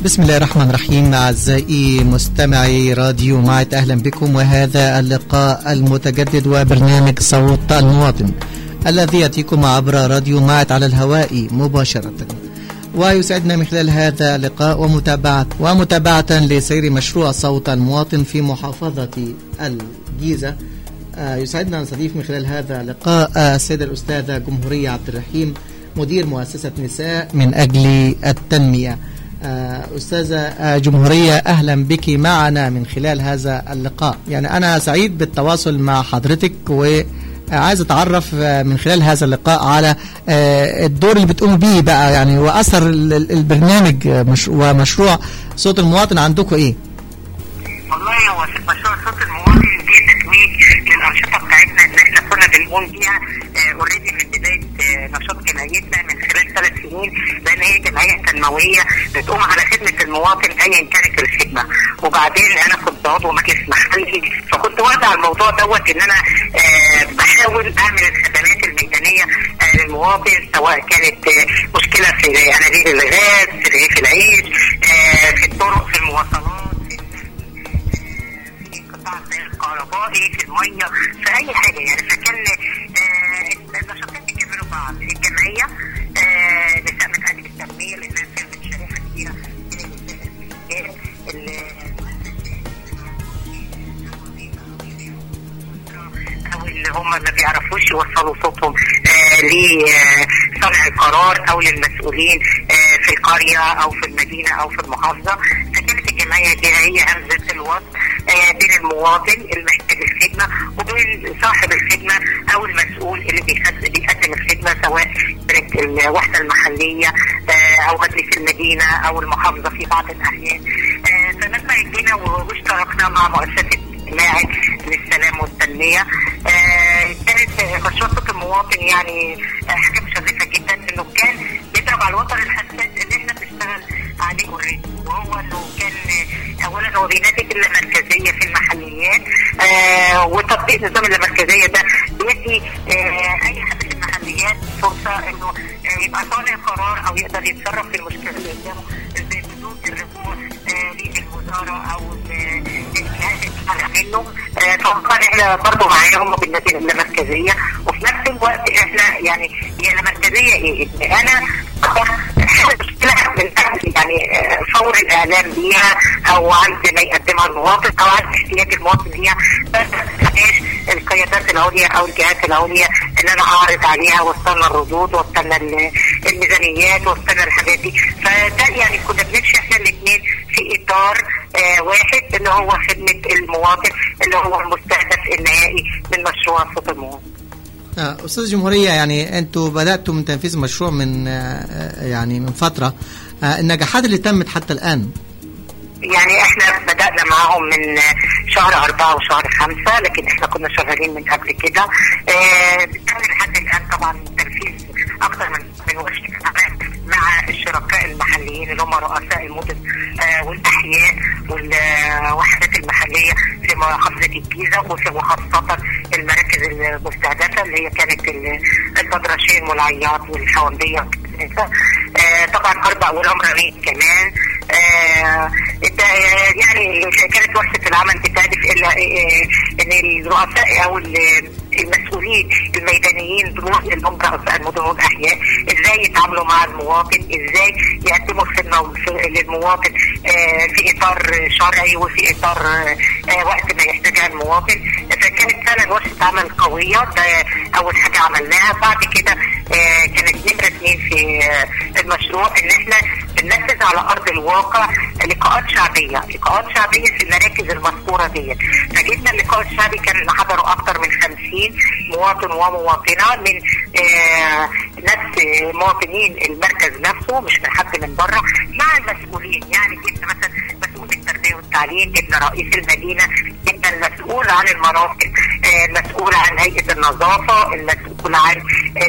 بسم الله الرحمن الرحيم أعزائي مستمعي راديو معت أهلا بكم وهذا اللقاء المتجدد وبرنامج صوت المواطن الذي يأتيكم عبر راديو معت على الهواء مباشرة ويسعدنا من خلال هذا اللقاء ومتابعة ومتابعة لسير مشروع صوت المواطن في محافظة الجيزة آه، يسعدنا أن نستضيف من خلال هذا اللقاء آه، السيدة الأستاذة جمهورية عبد الرحيم مدير مؤسسة نساء من أجل التنمية آه، أستاذة جمهورية أهلا بك معنا من خلال هذا اللقاء يعني أنا سعيد بالتواصل مع حضرتك و عايز اتعرف من خلال هذا اللقاء على الدور اللي بتقوم بيه بقى يعني واثر البرنامج ومشروع صوت المواطن عندكم ايه؟ والله هو مشروع صوت المواطن دي تتويج للانشطه بتاعتنا اللي احنا كنا بنقوم بيها اوريدي من بدايه نشاط جمعيتنا من خلال ثلاث سنين لان هي جمعيه تنمويه بتقوم على خدمه المواطن ايا كانت الخدمه وبعدين انا كنت عضو مجلس محلي فكنت واخده على الموضوع دوت ان انا آه بحاول اعمل الخدمات الميدانيه آه للمواطن سواء كانت آه مشكله في انابيب الغاز في رغيف العيش في الطرق في المواصلات في القطاع الكهربائي في الميه في اي حاجه يعني فكان النشاطين بيكملوا بعض الجمعيه نساء من اجل التنميه لانها كانت شريحه كبيره من النساء او اللي هم ما بيعرفوش يوصلوا صوتهم آه لصانع القرار او للمسؤولين آه في القريه او في المدينه او في المحافظه فكانت الجمعيه دي هي همزه الوصل آه بين المواطن المحتاج الخدمه وبين صاحب الخدمه او المسؤول اللي بيقدم الخدمه سواء كانت الوحده المحليه او مجلس المدينه او المحافظه في بعض الاحيان فلما جينا واشتركنا مع مؤسسه جماعي للسلام والتنميه آه كانت مشروع صوت المواطن يعني آه حاجه مشرفه جدا انه كان بيضرب على الوتر الحساس اللي احنا بنشتغل عليه اوريدي وهو انه كان اولا هو بينادي اللامركزيه في المحليات آه وتطبيق نظام اللامركزيه ده بيدي اي حد في المحليات فرصه انه يبقى صانع قرار او يقدر يتصرف في المشكله اللي قدامه بدون الرجوع للوزاره او منه فكان احنا برضه معاهم بالنتيجه اللامركزيه وفي نفس الوقت احنا يعني هي اللامركزيه ايه؟ ان انا مشكله من يعني فور الاعلام بيها او عند ما يقدمها المواطن او عند احتياج المواطن ليها بس القيادات العليا او الجهات العليا ان انا اعرض عليها واستنى الردود واستنى الميزانيات واستنى الحاجات دي فده يعني كنا بنمشي احنا الاثنين في اطار آه واحد اللي هو خدمه المواطن اللي هو المستهدف النهائي من مشروع صوت المواطن. آه استاذ جمهوريه يعني انتوا بداتوا من تنفيذ المشروع من آه يعني من فتره آه النجاحات اللي تمت حتى الان يعني احنا بدأنا معاهم من شهر أربعة وشهر خمسة لكن احنا كنا شغالين من قبل كده اه لحد الآن طبعا تنفيذ أكثر من من ورشة مع الشركاء المحليين اللي هم رؤساء المدن آه والأحياء والوحدات المحلية في محافظة الجيزة وخاصة المراكز المستهدفة اللي هي كانت البدرشين والعياط والحوندية آه طبعا أربع والأمرانيين كمان آه يعني كانت ورشه العمل بتهدف الى ان الرؤساء او المسؤولين الميدانيين دول اللي هم رؤساء المدن والاحياء ازاي يتعاملوا مع المواطن ازاي يقدموا خدمه للمواطن في اطار شرعي وفي اطار وقت ما يحتاجها المواطن فكانت فعلا ورشه عمل قويه ده اول حاجه عملناها بعد كده كانت نمره اثنين في المشروع ان احنا بننفذ على ارض الواقع لقاءات شعبيه، لقاءات شعبيه في المراكز المذكوره ديت، فجبنا اللقاء الشعبي كان حضروا اكثر من 50 مواطن ومواطنه من آه نفس مواطنين المركز نفسه مش من حد من بره مع المسؤولين يعني جبنا مثلا مسؤول التربيه والتعليم، جبنا رئيس المدينه، جبنا المسؤول عن المرافق، آه المسؤول عن هيئه النظافه، المسؤول عن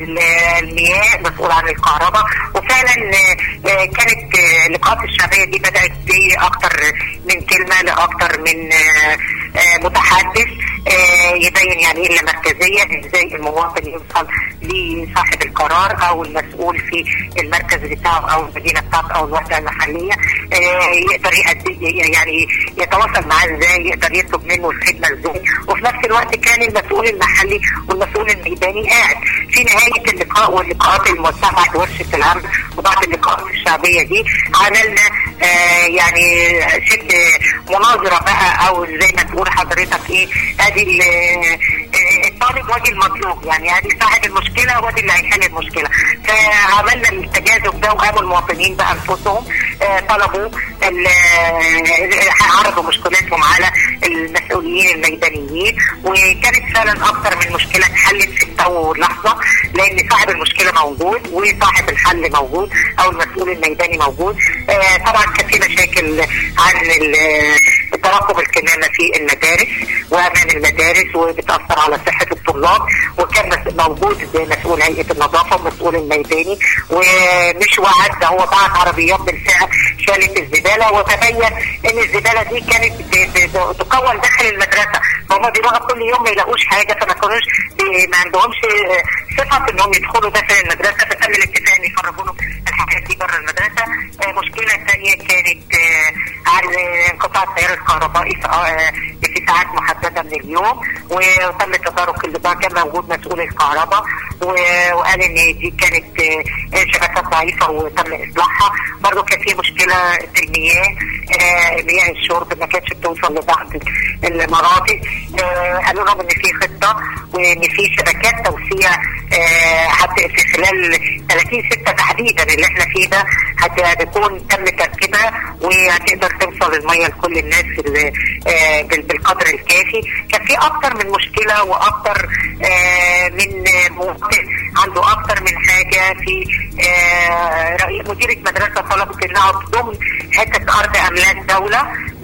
المياه، المسؤول عن الكهرباء، وفعلا آه كانت اللقاءات الشعبيه دي بدات باكثر من كلمه لاكثر من متحدث يبين يعني ايه مركزيه ازاي المواطن يوصل لصاحب القرار او المسؤول في المركز بتاعه او المدينه بتاعته او الوحده المحليه يقدر يأدي يعني يتواصل معاه ازاي يقدر يطلب منه الخدمه ازاي وفي نفس الوقت كان المسؤول المحلي والمسؤول الميداني قاعد في نهايه اللقاء واللقاءات الموسعه بعد ورشه العمل وبعد اللقاءات الشعبيه دي عملنا آه يعني شد مناظره بقى او زي ما تقول حضرتك ايه ادي الطالب وادي المطلوب يعني ادي صاحب المشكله وادي اللي هيحل المشكله فعملنا التجاذب ده وقاموا المواطنين بانفسهم آه طلبوا عرضوا مشكلاتهم على المسؤولين الميدانيين وكانت فعلا اكثر من مشكله اتحلت في التو لحظه لان صاحب المشكله موجود وصاحب الحل موجود او المسؤول الميداني موجود آه طبعا كان في مشاكل عن تراكم الكمامه في المدارس وامان المدارس وبتاثر على صحه الطلاب وكان موجود مسؤول هيئه النظافه ومسؤول الميداني ومش وعد ده هو بعت عربيات بالفعل شالت الزباله وتبين ان الزباله دي كانت تكون داخل المدرسه فهم بيروحوا كل يوم ما يلاقوش حاجه فما كانوش ما عندهمش صفه انهم يدخلوا داخل المدرسه فتم الاتفاق ان يخرجوا لهم الحاجات دي بره المدرسه مشكله ثانيه كانت عن انقطاع التيار الكهربائي في ساعات محدده من اليوم وتم تدارك اللي كان موجود مسؤول الكهرباء وقال ان دي كانت شبكات ضعيفه وتم اصلاحها برضه كان في مشكله في المياه مياه الشرب ما كانتش بتوصل لبعض المناطق قالوا لهم ان في خطه وان في شبكات توسيع حتى في خلال 30 6 تحديدا اللي احنا فيه ده هتكون تم تركيبها وهتقدر توصل الميه لكل الناس بالقدر الكافي كان في اكتر من مشكله واكتر من مواطن عنده اكتر من حاجه في مديره مدرسه طلبت انها تضم حته ارض املاك دوله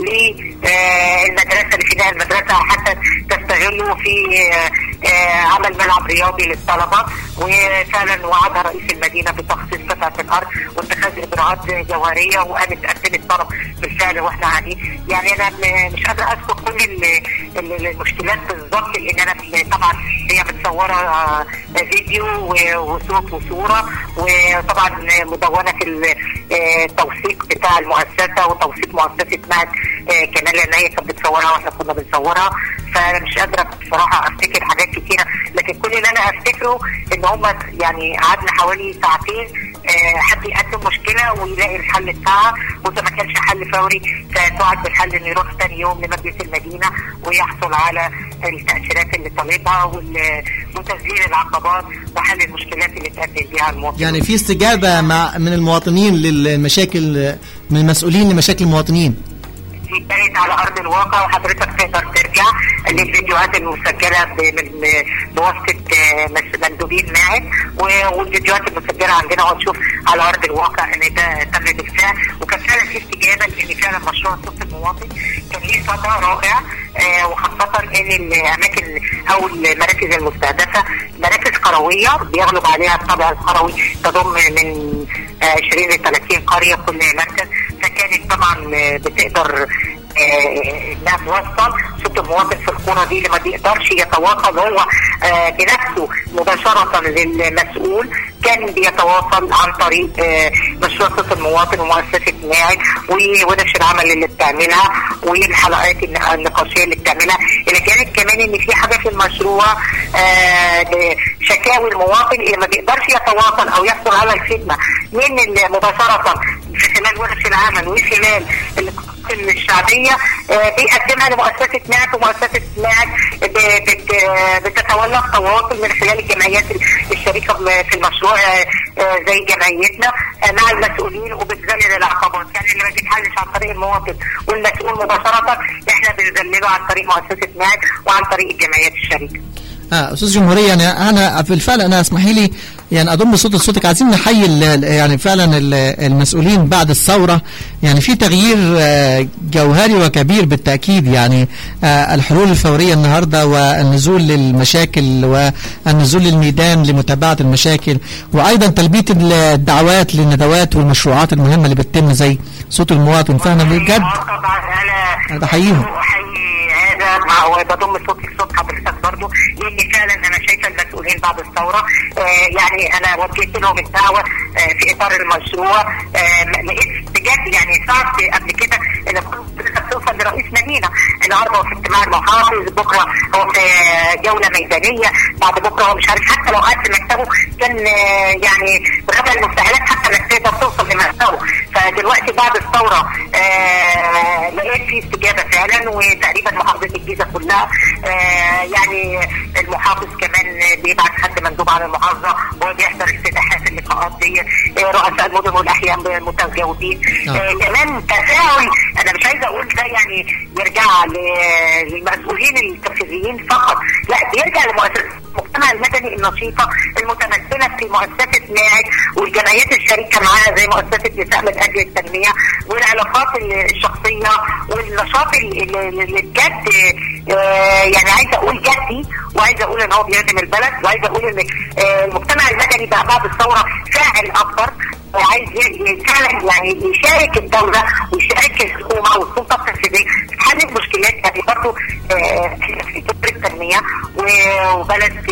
للمدرسه اللي فيها المدرسه حتى تستغله في عمل ملعب رياضي للطلبه وفعلا وعدها رئيس المدينه بتخصيص قطعه الارض واتخاذ اجراءات جوهريه وقامت قدمت طلب بالفعل واحنا قاعدين يعني انا مش قادره اذكر كل المشكلات بالظبط لان انا طبعا هي متصوره فيديو وصوت وصوره وطبعا مدونه في التوثيق بتاع المؤسسه وتوثيق مؤسسه مهد كمان لان هي كانت بتصورها واحنا كنا بنصورها فانا مش قادره بصراحه افتكر حاجات كتيره لكن كل اللي انا افتكره ان هم يعني قعدنا حوالي ساعتين حد يقدم مشكله ويلاقي الحل بتاعها واذا ما كانش حل فوري فتوعد بالحل انه يروح ثاني يوم لمجلس المدينه ويحصل على التاشيرات اللي طالبها وتسجيل العقبات وحل المشكلات اللي تقدم بيها المواطنين. يعني في استجابه مع من المواطنين للمشاكل من المسؤولين لمشاكل المواطنين. دي كانت على ارض الواقع وحضرتك تقدر ترجع للفيديوهات المسجله بواسطه مندوبين معك والفيديوهات المسجله عندنا وتشوف على ارض الواقع ان ده تم بالفعل وكان فعلا في استجابه لان فعلا مشروع صوت المواطن كان ليه صدى رائع آه وخاصة ان الاماكن او المراكز المستهدفة مراكز قروية بيغلب عليها الطابع القروي تضم من آه 20 ل 30 قرية كل مركز فكانت طبعا بتقدر انها توصل صوت المواطن في القرى دي اللي ما بيقدرش يتواصل هو آه بنفسه مباشرة للمسؤول كان بيتواصل عن طريق آه مشروع صوت المواطن ومؤسسة ناعم ورش العمل اللي بتعملها والحلقات النقاشية اللي بتعملها اللي كانت كمان ان في حاجة في المشروع آه شكاوي المواطن اللي ما بيقدرش يتواصل او يحصل على الخدمة من مباشرة في خلال ورش العمل وخلال الشعبية بيقدمها لمؤسسة ناعت ومؤسسة ناعت بتتولى التواصل من خلال الجمعيات الشريكة في المشروع زي جمعيتنا مع المسؤولين وبتذلل العقبات يعني اللي ما بيتحلش عن طريق المواطن والمسؤول مباشرة احنا بنذلله عن طريق مؤسسة ناعت وعن طريق الجمعيات الشريكة. آه استاذ جمهوريه يعني انا بالفعل انا اسمحي لي يعني اضم صوت لصوتك عايزين نحيي يعني فعلا المسؤولين بعد الثوره يعني في تغيير جوهري وكبير بالتاكيد يعني الحلول الفوريه النهارده والنزول للمشاكل والنزول للميدان لمتابعه المشاكل وايضا تلبيه الدعوات للندوات والمشروعات المهمه اللي بتتم زي صوت المواطن فعلا بجد طبعا انا بحييهم احيي هذا وبضم صوتي لصوت حضرتك فعلا انا شايفه المسؤولين بعد الثوره آه يعني انا وجهت لهم الدعوه آه في اطار المشروع آه لقيت بجد يعني صعب قبل كده ان كنت توصل لرئيس مدينه النهارده هو في اجتماع المحافظ بكره هو في جوله ميدانيه بعد بكره هو مش عارف حتى لو قعد في مكتبه كان آه يعني بغبى المستهلات حتى انك تقدر توصل لمكتبه فدلوقتي بعد الثوره آه لقيت في استجابه فعلا وتقريبا محافظه الجيزه كلها آه يعني المحافظ كمان بيبعت حد مندوب على المحافظه وهو بيحضر افتتاحات اللقاءات دي آه رؤساء المدن والاحياء المتجاوبين آه كمان تفاعل انا مش عايزه اقول ده يعني يرجع للمسؤولين التنفيذيين فقط لا بيرجع لمؤسسات المجتمع المدني النشيطه المتمثله في مؤسسه ناعد والجمعيات الشريكه معاها زي مؤسسه نساء من اجل التنميه والعلاقات الشخصيه والنشاط اللي بجد يعني عايزه اقول جدي وعايزه اقول ان هو بيخدم البلد وعايزه اقول ان المجتمع المدني بقى بعد الثوره فاعل اكبر وعايز فعلا يعني يشارك الدوله ويشارك الحكومه والسلطه التنفيذيه في حل المشكلات يعني برضه في فكره التنميه وبلد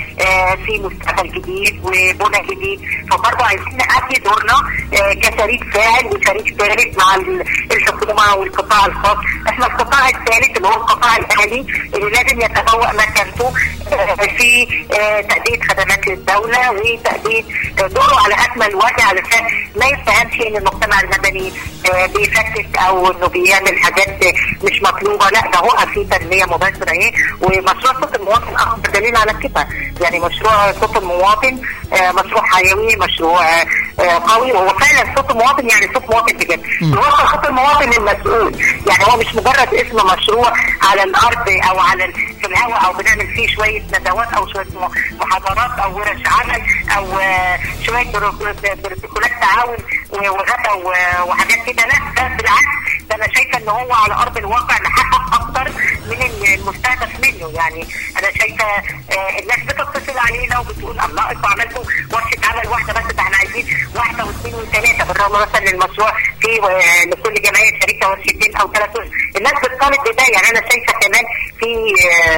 في مستقبل جديد وبنى جديد فبرضه عايزين نأدي دورنا كشريك فاعل وشريك ثالث مع الحكومه والقطاع الخاص احنا القطاع الثالث اللي هو القطاع الاهلي اللي لازم يتبوأ مكانته في تأدية خدمات الدوله وتأدية دوره على اكمل وجه علشان ما يتهمش ان المجتمع المدني بيفتت او انه بيعمل حاجات مش مطلوبه لا ده هو في تنميه مباشره ايه ومشروع صوت المواطن اكبر دليل على كده يعني مشروع صوت المواطن مشروع حيوي مشروع قوي وهو فعلا صوت المواطن يعني صوت مواطن بجد يوصل صوت المواطن المسؤول يعني هو مش مجرد اسم مشروع على الارض او على في الهواء او بنعمل فيه شويه ندوات او شويه محاضرات او ورش عمل او شويه بروتوكولات تعاون وغدا وحاجات كده لا ده بالعكس ده انا شايفه ان هو على ارض الواقع محقق اكتر من المستهدف منه يعني انا شايفه آه الناس بتتصل علينا وبتقول الله انتوا عملتوا ورشه عمل واحده بس ده احنا عايزين واحده واثنين وثلاثه بالرغم مثلا المشروع في آه لكل جمعيه شركه ورشتين او ثلاث الناس بتطالب بده يعني انا شايفه كمان في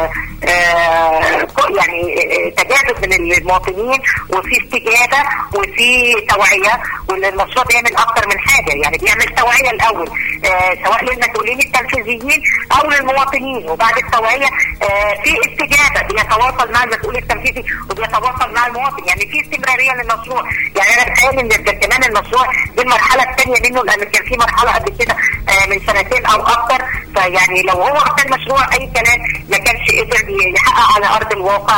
آه يعني تجاذب من المواطنين وفي استجابه وفي توعيه وان المشروع بيعمل اكتر من حاجه يعني بيعمل توعيه الاول سواء للمسؤولين التنفيذيين او للمواطنين وبعد التوعيه في استجابه بيتواصل مع المسؤول التنفيذي وبيتواصل مع المواطن يعني في استمراريه للمشروع يعني انا بتخيل ان كمان المشروع دي المرحله الثانيه منه لان كان في مرحله قبل كده من سنتين او اكثر فيعني لو هو كان مشروع اي كلام ما كانش قدر يحقق على ارض الواقع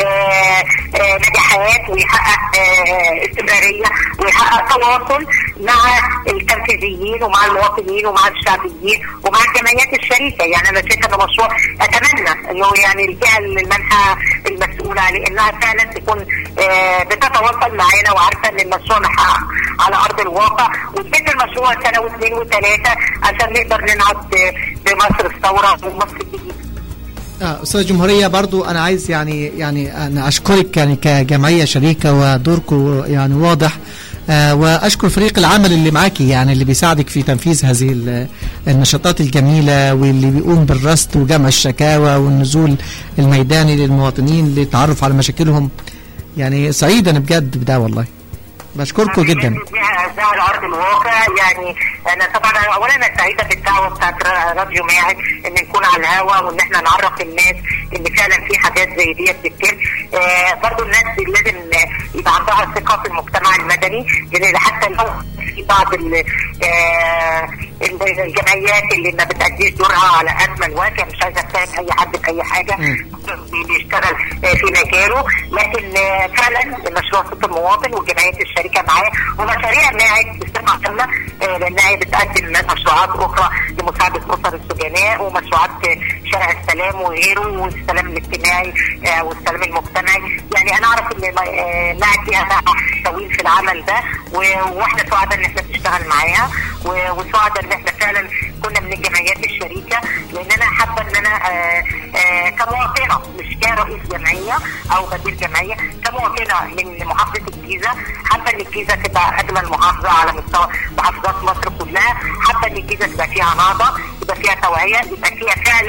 نجاحات ويحقق استمراريه ويحقق تواصل مع التنفيذيين ومع المواطنين ومع الشعبيين ومع الجمعيات الشريكه يعني انا شايفه انه مشروع اتمنى انه يعني الجهه المنحى المسؤوله عليه انها فعلا تكون آه بتتواصل معانا وعارفه ان المشروع محقق على ارض الواقع وتبدا المشروع سنه واثنين وثلاثه عشان نقدر ننعد بمصر الثوره ومصر الجديده. آه استاذ جمهوريه برضو انا عايز يعني يعني انا اشكرك يعني كجمعيه شريكه ودوركم يعني واضح آه واشكر فريق العمل اللي معاكي يعني اللي بيساعدك في تنفيذ هذه النشاطات الجميله واللي بيقوم بالرصد وجمع الشكاوى والنزول الميداني للمواطنين للتعرف على مشاكلهم يعني سعيد انا بجد بده والله بشكركم جدا ده على ارض الواقع يعني انا طبعا اولا انا سعيده بالدعوه بتاعت راديو ماعد ان نكون على الهوا وان احنا نعرف الناس ان فعلا في حاجات زي ديت بتتم آه برضه الناس لازم يبقى عندها ثقه في المجتمع المدني لان حتى لو في بعض آه الجمعيات اللي ما بتأديش دورها على اكمل وجه مش عايزه اتهم اي حد في اي حاجه بيشتغل في مجاله لكن فعلا مشروع صوت المواطن والجمعيات الشريكه معاه ومشاريع ناعد بصفه عامه لانها بتقدم مشروعات اخرى لمساعده اسر السجناء ومشروعات شارع السلام وغيره والسلام الاجتماعي والسلام المجتمعي يعني انا اعرف ان ناعد فيها بقى طويل في العمل ده واحنا سعداء ان احنا بنشتغل معاها وسعداء ان احنا فعلا كنا من الجمعيات الشريكه لان انا حابه ان انا آآ آآ كمواطنه مش كرئيس جمعيه او بدير جمعيه كمواطنه من محافظه الجيزه حابه ان الجيزه تبقى اجمل محافظه على مستوى محافظات مصر كلها حابه ان الجيزه تبقى فيها نهضه يبقى فيها توعيه يبقى فيها فعلا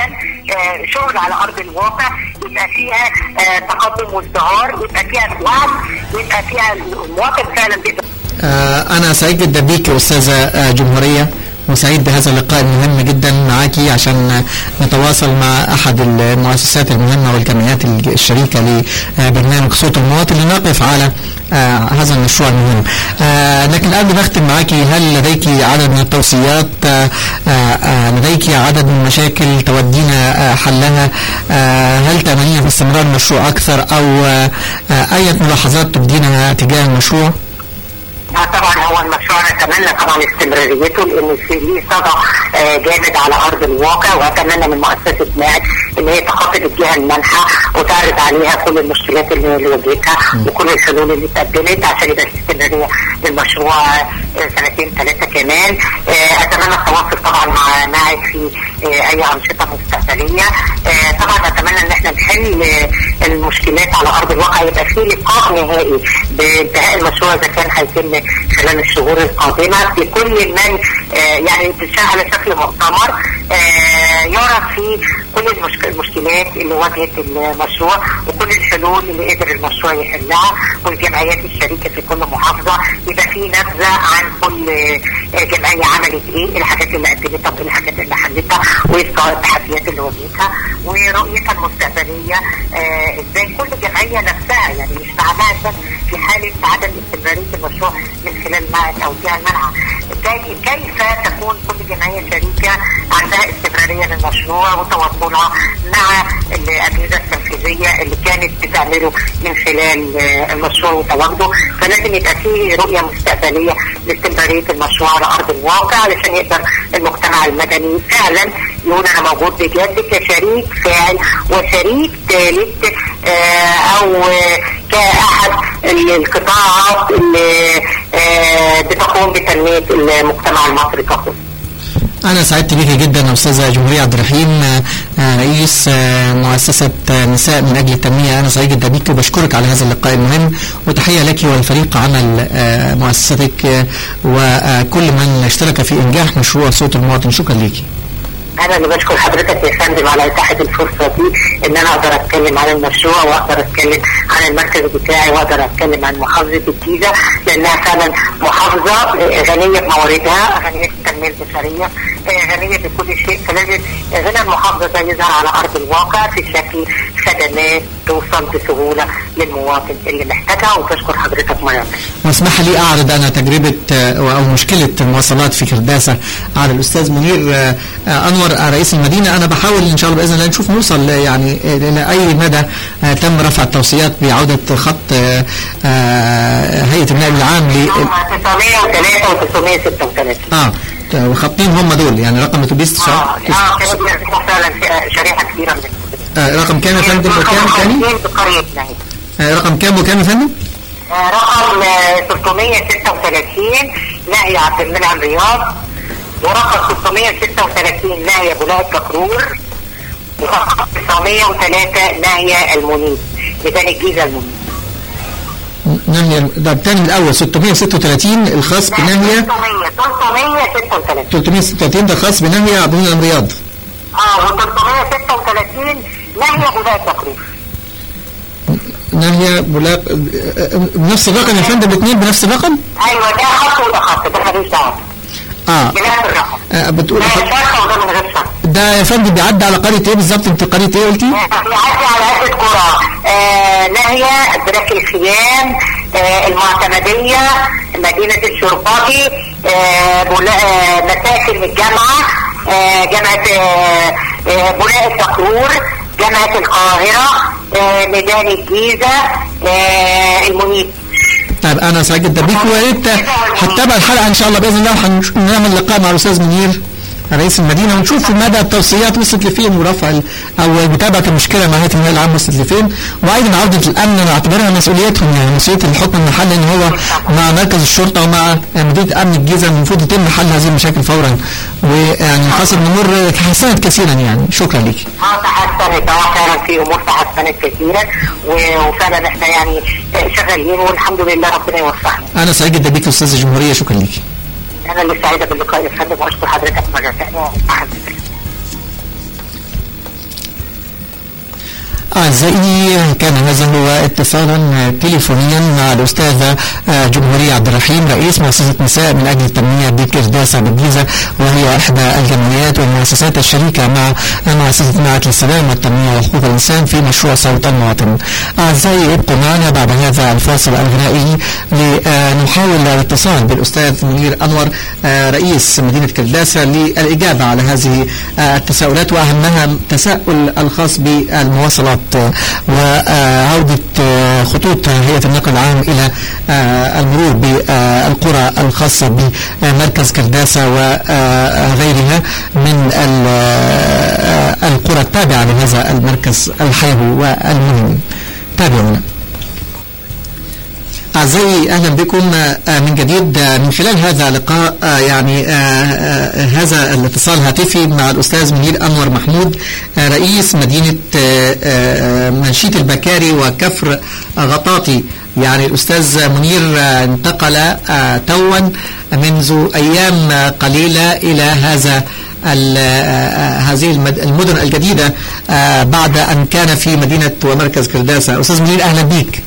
آه، شغل على ارض الواقع يبقى فيها آه، تقدم وازدهار يبقى فيها وعي يبقى فيها المواطن فعلا بيقدر آه، أنا سعيد جدا بيك يا أستاذة آه، جمهورية وسعيد بهذا اللقاء المهم جدا معاكي عشان نتواصل مع أحد المؤسسات المهمة والجمعيات الشريكة لبرنامج صوت المواطن لنقف على آه، هذا المشروع المهم آه، لكن قبل ما أختم معاكي هل لديك عدد من التوصيات آه، آه، لديك عدد من المشاكل تودينا آه، حلها آه، هل تأملين في استمرار المشروع أكثر أو آه، آه، أي ملاحظات تبدينها تجاه المشروع؟ آه طبعا هو المشروع نتمنى طبعا استمراريته لان في ليه صدى آه جامد على ارض الواقع واتمنى من مؤسسه ماعز ان هي تخاطب الجهه المانحه وتعرض عليها كل المشكلات اللي اللي واجهتها وكل الحلول اللي اتقدمت عشان يبقى في استمراريه للمشروع آه سنتين ثلاثه كمان آه اتمنى التواصل طبعا مع ماعز في آه اي انشطه مستقبليه آه طبعا اتمنى ان احنا نحل آه المشكلات على ارض الواقع يبقى في لقاء نهائي بانتهاء المشروع اذا كان هيتم خلال الشهور القادمه بكل من آه يعني تتشاء على شكل مؤتمر آه يرى فيه كل المشك- المشكلات اللي واجهت المشروع وكل الحلول اللي قدر المشروع يحلها والجمعيات الشريكه في كل محافظه يبقى في نبذه عن كل آه، جمعيه عملت ايه الحاجات اللي قدمتها وايه الحاجات اللي حلتها وايه التحديات اللي واجهتها ورؤيتها المستقبليه آه، ازاي كل جمعيه نفسها يعني مش معناها بس في حاله عدم استمراريه المشروع من خلال معهد او جهه المنع كي- كيف تكون كل جمعيه شريكه عندها استمراريه للمشروع وتواصلها مع الاجهزه التنفيذيه اللي كانت بتعمله من خلال آه، المشروع وتواجده فلازم يبقى في رؤيه مستقبليه لاستمراريه المشروع على ارض الواقع علشان يقدر المجتمع المدني فعلا يقول انا موجود بجد كشريك فاعل وشريك ثالث آه، او آه، كاحد القطاعات اللي آه، بتقوم بتنميه المجتمع المصري ككل. أنا سعدت بيك جدا يا أستاذة جمهورية عبد الرحيم آه، آه، رئيس آه، مؤسسة آه، نساء من أجل التنمية أنا سعيد جدا بيك وبشكرك على هذا اللقاء المهم وتحية لك ولفريق عمل آه، مؤسستك آه، وكل من اشترك في إنجاح مشروع صوت المواطن شكرا ليكي انا اللي بشكر حضرتك يا فندم على اتاحه الفرصه دي ان انا اقدر اتكلم عن المشروع واقدر اتكلم عن المركز بتاعي واقدر اتكلم عن محافظه الجيزه لانها فعلا محافظه آه، غنيه بمواردها غنيه بالتنميه البشريه آه، غنيه بكل شيء فلازم غنى المحافظه ده يظهر على ارض الواقع في شكل خدمات توصل بسهوله للمواطن اللي محتاجها وبشكر حضرتك مره ثانيه. واسمح لي أعرض أنا تجربة آه، أو مشكلة المواصلات في كرداسة على الأستاذ منير آه، آه، أنور آه، رئيس المدينة أنا بحاول إن شاء الله بإذن الله نشوف نوصل آه، يعني آه، إلى أي مدى آه، تم رفع التوصيات بعودة خط آه، آه، هيئة النائب العام ل 903 و 936 اه وخطين هم دول يعني رقم اتوبيس اه اه كانوا بيرفعوا فعلا شريحه كبيره من آه رقم كام يا فندم وكام تاني؟ في قريه نهي آه رقم كام وكام يا فندم؟ آه، رقم آه، 636 نهي عبد المنعم رياض ورقم 636 نهي ابو لهب كفرور ورقم 903 نهي المنيب ميدان الجيزه المنيب ناهية ده الثاني من الأول 636 الخاص بناهية 300 336 336 ده خاص بناهية عبد المنعم رياض اه و 336 نهي ابو لهب كفرور ناهية بولاق آه، آه، بنفس الرقم يا فندم الاثنين بنفس الرقم؟ ايوه ده خط وده خط ده ملوش دعوه اه بنفس الرقم آه، بتقول ده شرطه وده من غير شرطه ده يا فندم بيعدي على قرية ايه بالظبط انت قرية ايه قلتي؟ بيعدي على عدة قرى آه ناهية براك الخيام آه المعتمدية مدينة الشرباطي آه بولا- آه مساكن الجامعة آه جامعة آه آه بولاق الدكرور جامعة القاهرة آه ميدان الجيزة آه المنيب طيب انا سعيد جدا بيك ويا ريت هتتابع الحلقه ان شاء الله باذن الله وهنعمل لقاء مع الاستاذ منير رئيس المدينه ونشوف مدى التوصيات وصلت لفين ورفع ال- او متابعه المشكله مع هيئه النهايه العام وصلت لفين وايضا عوده الامن نعتبرها مسؤوليتهم يعني مسؤوليه الحكم المحلي ان هو مع مركز الشرطه ومع مديريه امن الجيزه المفروض يتم حل هذه المشاكل فورا ويعني حصل نمر تحسنت كثيرا يعني شكرا ليك اه تحسنت اه فعلا في امور تحسنت كثيرا و- وفعلا احنا يعني شغالين والحمد لله ربنا يوفقنا انا سعيد جدا بيك استاذ الجمهوريه شكرا ليك انا اللي سعيده باللقاء يا فندم واشكر حضرتك مره ثانيه أعزائي كان هذا هو اتصالا تليفونيا مع الأستاذة جمهورية عبد الرحيم رئيس مؤسسة نساء من أجل التنمية بكرداسة بالجيزة وهي إحدى الجمعيات والمؤسسات الشريكة مع مؤسسة معهد للسلام والتنمية وحقوق الإنسان في مشروع صوت المواطن. أعزائي ابقوا معنا بعد هذا الفاصل الغنائي لنحاول الاتصال بالأستاذ منير أنور رئيس مدينة كرداسة للإجابة على هذه التساؤلات وأهمها تساؤل الخاص بالمواصلات وعودة خطوط هيئة النقل العام إلى المرور بالقرى الخاصة بمركز كرداسة وغيرها من القرى التابعة لهذا المركز الحيوي والمهم تابعونا أعزائي أهلا بكم من جديد من خلال هذا اللقاء يعني هذا الاتصال هاتفي مع الأستاذ منير أنور محمود رئيس مدينة منشية البكاري وكفر غطاطي يعني الأستاذ منير انتقل توا منذ أيام قليلة إلى هذا هذه المدن الجديدة بعد أن كان في مدينة ومركز كرداسة أستاذ منير أهلا بك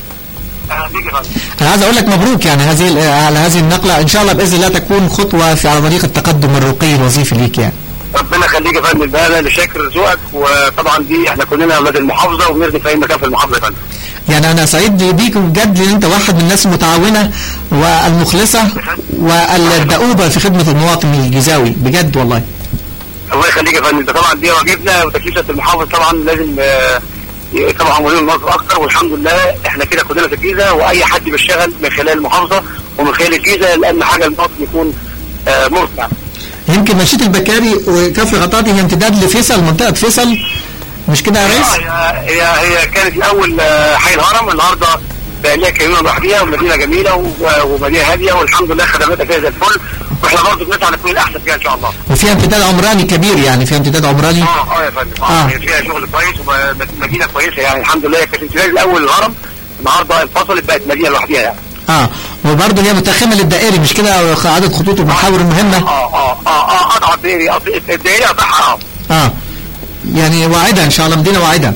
انا عايز اقول لك مبروك يعني هذه على هذه النقله ان شاء الله باذن الله تكون خطوه في على طريق التقدم الرقي الوظيفي ليك يعني ربنا يخليك يا فندم ده انا لشاكر ذوقك وطبعا دي احنا كلنا اولاد المحافظه وبنرضي في اي مكان في المحافظه يا فندم يعني انا سعيد بيك بجد لان انت واحد من الناس المتعاونه والمخلصه والدؤوبه في خدمه المواطن الجيزاوي بجد والله الله يخليك يا فندم ده طبعا دي واجبنا وتكليفه المحافظ طبعا لازم آه طبعا عمالين النظر اكتر والحمد لله احنا كده كلنا في الجيزه واي حد بيشتغل من خلال المحافظه ومن خلال الجيزه لان حاجه المواطن يكون آه مرتع يمكن مشية البكاري وكفر غطاطي هي امتداد لفيصل منطقه فيصل مش كده يا ريس؟ هي هي كانت الاول حي الهرم النهارده بقى ليها كيمونه لوحديها ومدينه جميله ومدينه هاديه والحمد لله خدماتها فيها زي الفل واحنا برضه بنسعى نكون الاحسن فيها ان شاء الله. وفيها امتداد عمراني كبير يعني فيها امتداد عمراني؟ اه اه يا فندم اه فيها شغل كويس ومدينه كويسه يعني الحمد لله كانت امتداد الاول الهرم النهارده انفصلت بقت مدينه لوحديها يعني. اه وبرضه هي متخمه للدائري مش كده عدد خطوط ومحاور مهمه؟ اه اه اه اه قطع الدائري الدائري قطعها اه اه يعني واعده ان شاء الله مدينه واعده.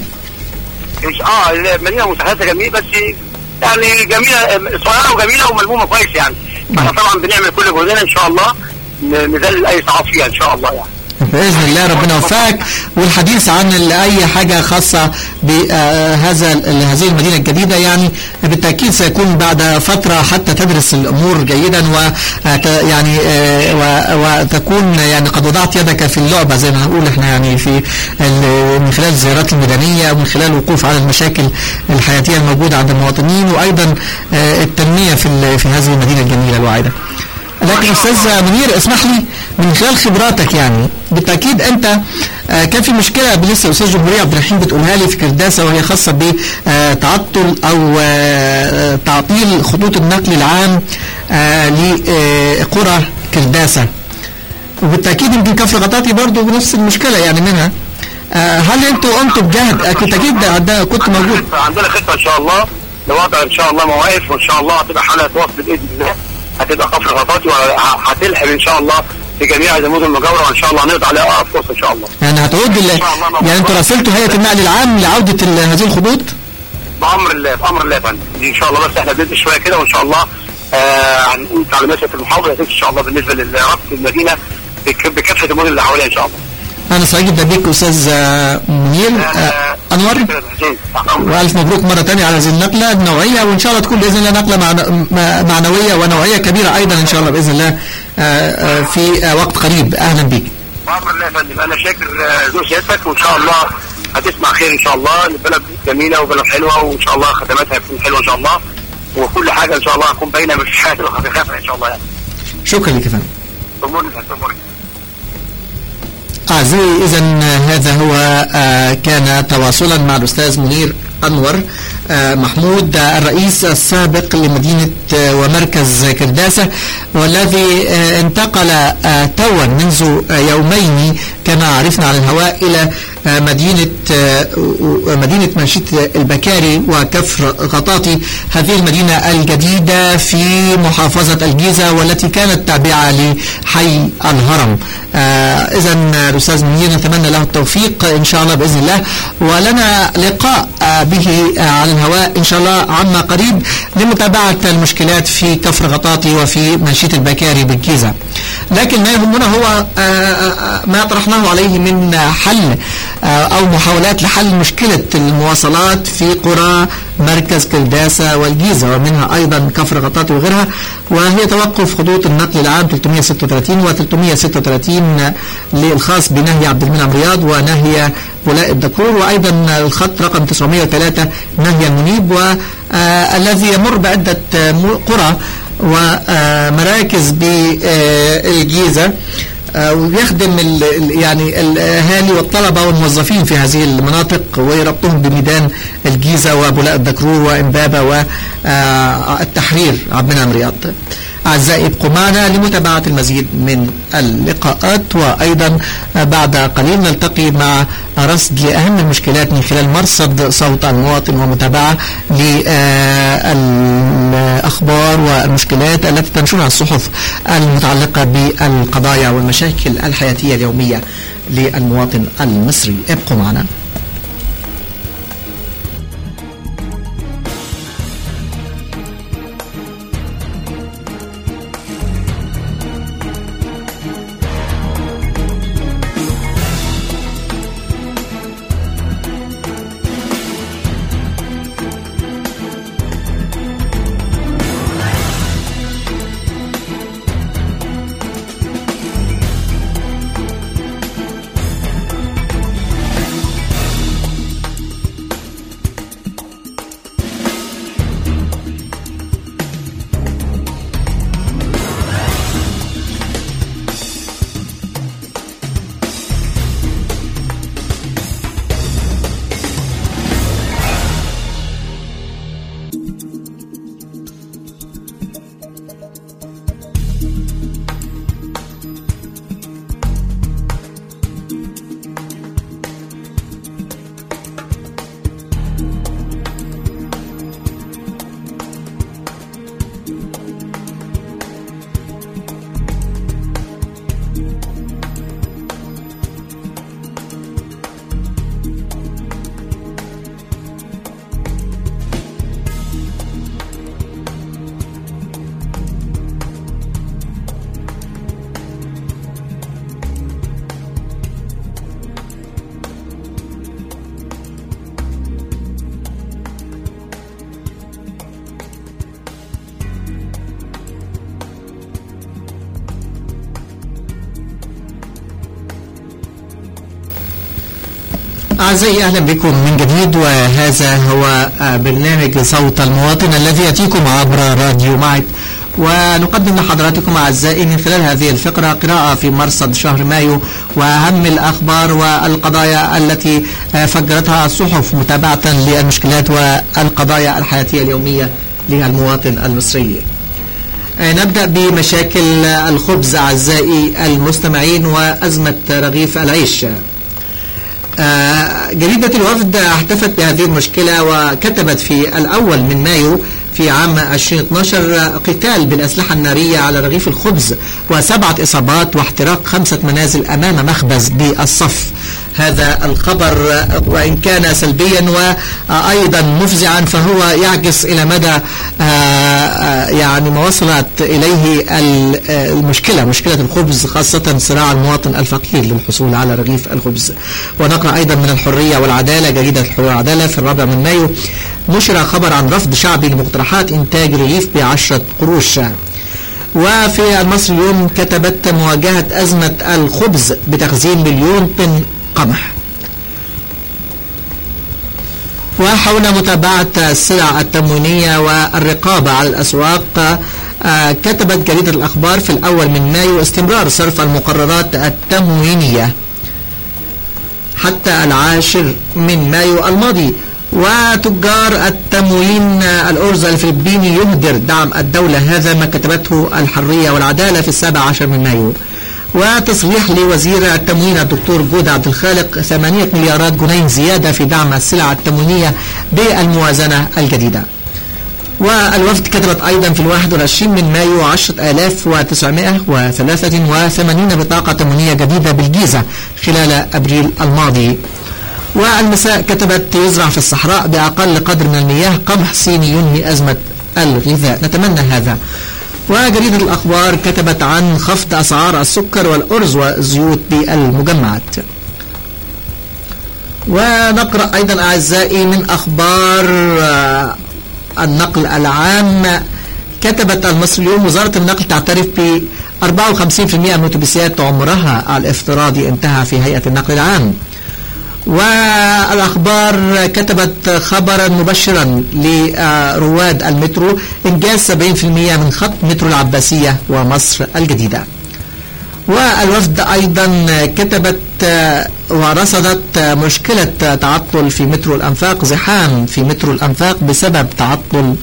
اه المدينه مساحتها جميل بس يعني جميله صغيره وجميله وملمومه كويس يعني. احنا طبعا بنعمل كل جهدنا ان شاء الله نذلل اي صعاب فيها ان شاء الله يعني. باذن الله ربنا يوفقك والحديث عن اي حاجه خاصه بهذا هذه المدينه الجديده يعني بالتاكيد سيكون بعد فتره حتى تدرس الامور جيدا و يعني وتكون يعني قد وضعت يدك في اللعبه زي ما نقول احنا يعني في من خلال الزيارات الميدانيه ومن خلال الوقوف على المشاكل الحياتيه الموجوده عند المواطنين وايضا التنميه في في هذه المدينه الجميله الواعده. لكن استاذ منير اسمح لي من خلال خبراتك يعني بالتاكيد انت آه كان في مشكله لسه استاذ جمهوريه عبد الرحيم بتقولها لي في كرداسه وهي خاصه بتعطل او آه تعطيل خطوط النقل العام آه لقرى كرداسه وبالتاكيد يمكن كفر غطاطي برضه بنفس المشكله يعني منها هل انتوا قمتوا بجهد بالتاكيد كنت موجود عندنا خطه ان شاء الله لوضع ان شاء الله مواقف وان شاء الله هتبقى حلقه وصل باذن الله هتبقى كفر غطاطي وهتلحم ان شاء الله في جميع المدن المجاوره وان شاء الله هنقضي عليها اقرب فرصه ان شاء الله. يعني هتعود يعني انتوا راسلتوا هيئه النقل العام لعوده هذه الخطوط؟ بامر الله بامر الله يا فندم ان شاء الله بس احنا بندرس شويه كده وان شاء الله هنقول آه تعليمات في المحافظه ان شاء الله بالنسبه لربط المدينه بكافه المدن اللي حواليها ان شاء الله. انا سعيد جدا بيك استاذ منير آه انور والف مبروك مره ثانيه على هذه النقله النوعيه وان شاء الله تكون باذن الله نقله معنويه ونوعيه كبيره ايضا ان شاء الله باذن الله آه في وقت قريب اهلا بك. بامر الله يا فندم انا شاكر ذوق سيادتك وان شاء الله هتسمع خير ان شاء الله البلد جميله وبلد حلوه وان شاء الله خدماتها هتكون حلوه ان شاء الله وكل حاجه ان شاء الله هتكون باينه مفيش حاجه تبقى خفيفه ان شاء الله يعني. شكرا لك يا فندم. امورنا امورنا أعزائي إذا هذا هو كان تواصلا مع الأستاذ منير أنور محمود الرئيس السابق لمدينة ومركز كرداسة والذي انتقل توا منذ يومين كما عرفنا على الهواء إلى مدينة مدينة منشية البكاري وكفر غطاطي هذه المدينة الجديدة في محافظة الجيزة والتي كانت تابعة لحي الهرم إذا الأستاذ منير نتمنى له التوفيق إن شاء الله بإذن الله ولنا لقاء به على الهواء إن شاء الله عما قريب لمتابعة المشكلات في كفر غطاطي وفي منشية البكاري بالجيزة لكن ما يهمنا هو ما طرحناه عليه من حل أو محاولات لحل مشكلة المواصلات في قرى مركز كلداسة والجيزة ومنها أيضا كفر غطاطي وغيرها وهي توقف خطوط النقل العام 336 و 336 للخاص بنهي عبد المنعم رياض ونهي ولاء الدكرور وأيضا الخط رقم 903 نهي المنيب والذي يمر بعدة قرى ومراكز بالجيزة ويخدم يعني الاهالي والطلبه والموظفين في هذه المناطق ويربطهم بميدان الجيزه وبولاء الدكرور وامبابه والتحرير عبد المنعم رياض. أعزائي ابقوا معنا لمتابعة المزيد من اللقاءات وأيضا بعد قليل نلتقي مع رصد لأهم المشكلات من خلال مرصد صوت المواطن ومتابعة للأخبار والمشكلات التي تنشرها الصحف المتعلقة بالقضايا والمشاكل الحياتية اليومية للمواطن المصري ابقوا معنا أعزائي أهلا بكم من جديد وهذا هو برنامج صوت المواطن الذي يأتيكم عبر راديو معك ونقدم لحضراتكم أعزائي من خلال هذه الفقرة قراءة في مرصد شهر مايو وأهم الأخبار والقضايا التي فجرتها الصحف متابعة للمشكلات والقضايا الحياتية اليومية للمواطن المصري نبدأ بمشاكل الخبز أعزائي المستمعين وأزمة رغيف العيش جريدة الوفد احتفت بهذه المشكلة وكتبت في الأول من مايو في عام 2012 قتال بالأسلحة النارية على رغيف الخبز وسبعة إصابات واحتراق خمسة منازل أمام مخبز بالصف هذا الخبر وإن كان سلبيا وأيضا مفزعا فهو يعكس إلى مدى يعني ما وصلت إليه المشكلة مشكلة الخبز خاصة صراع المواطن الفقير للحصول على رغيف الخبز ونقرأ أيضا من الحرية والعدالة جريدة الحرية والعدالة في الرابع من مايو نشر خبر عن رفض شعبي لمقترحات إنتاج رغيف بعشرة قروش وفي المصري اليوم كتبت مواجهة أزمة الخبز بتخزين مليون طن قمح وحول متابعة السلع التموينية والرقابة على الأسواق كتبت جريدة الأخبار في الأول من مايو استمرار صرف المقررات التموينية حتى العاشر من مايو الماضي وتجار التموين الأرز الفلبيني يهدر دعم الدولة هذا ما كتبته الحرية والعدالة في السابع عشر من مايو وتصريح لوزير التموين الدكتور جود عبد الخالق 8 مليارات جنيه زيادة في دعم السلع التموينية بالموازنة الجديدة والوفد كتبت أيضا في الواحد والعشرين من مايو 10983 بطاقة تموينية جديدة بالجيزة خلال أبريل الماضي والمساء كتبت يزرع في الصحراء بأقل قدر من المياه قمح صيني ينهي أزمة الغذاء نتمنى هذا وجريدة الأخبار كتبت عن خفض أسعار السكر والأرز والزيوت بالمجمعات ونقرأ أيضا أعزائي من أخبار النقل العام كتبت المصري اليوم وزارة النقل تعترف ب 54% من أتوبيسات عمرها الافتراضي انتهى في هيئة النقل العام والأخبار كتبت خبرا مبشرا لرواد المترو إنجاز 70% من خط مترو العباسية ومصر الجديدة والوفد أيضا كتبت ورصدت مشكلة تعطل في مترو الأنفاق زحام في مترو الأنفاق بسبب تعطل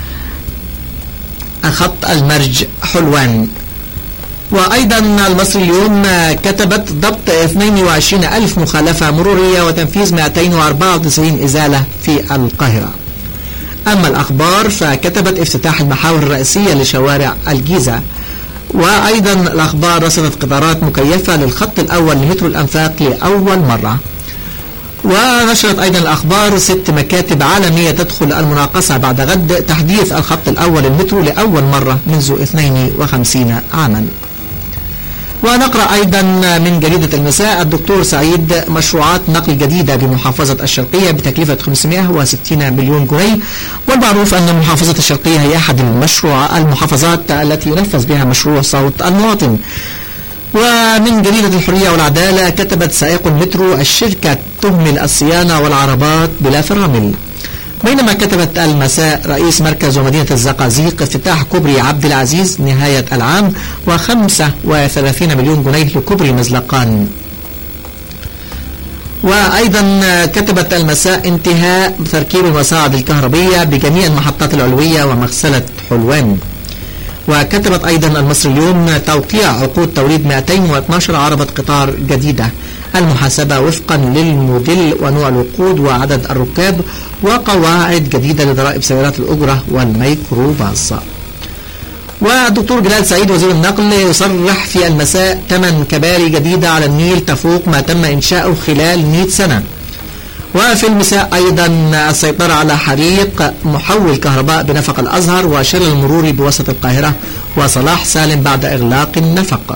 خط المرج حلوان وأيضا المصري اليوم كتبت ضبط 22 ألف مخالفة مرورية وتنفيذ 294 إزالة في القاهرة أما الأخبار فكتبت افتتاح المحاور الرئيسية لشوارع الجيزة وأيضا الأخبار رصدت قطارات مكيفة للخط الأول لمترو الأنفاق لأول مرة ونشرت أيضا الأخبار ست مكاتب عالمية تدخل المناقصة بعد غد تحديث الخط الأول المترو لأول مرة منذ 52 عاما ونقرأ أيضا من جريدة المساء الدكتور سعيد مشروعات نقل جديدة بمحافظة الشرقية بتكلفة 560 مليون جنيه والمعروف أن محافظة الشرقية هي أحد المشروع المحافظات التي ينفذ بها مشروع صوت المواطن ومن جريدة الحرية والعدالة كتبت سائق المترو الشركة تهمل الصيانة والعربات بلا فرامل بينما كتبت المساء رئيس مركز ومدينة الزقازيق افتتاح كوبري عبد العزيز نهاية العام و35 مليون جنيه لكوبري مزلقان وأيضا كتبت المساء انتهاء تركيب المصاعد الكهربية بجميع المحطات العلوية ومغسلة حلوان وكتبت أيضا المصري اليوم توقيع عقود توريد 212 عربة قطار جديدة المحاسبة وفقا للموديل ونوع الوقود وعدد الركاب وقواعد جديدة لضرائب سيارات الأجرة والميكروباص والدكتور جلال سعيد وزير النقل يصرح في المساء ثمان كباري جديدة على النيل تفوق ما تم إنشاؤه خلال 100 سنة وفي المساء أيضا السيطرة على حريق محول كهرباء بنفق الأزهر وشلل المروري بوسط القاهرة وصلاح سالم بعد إغلاق النفق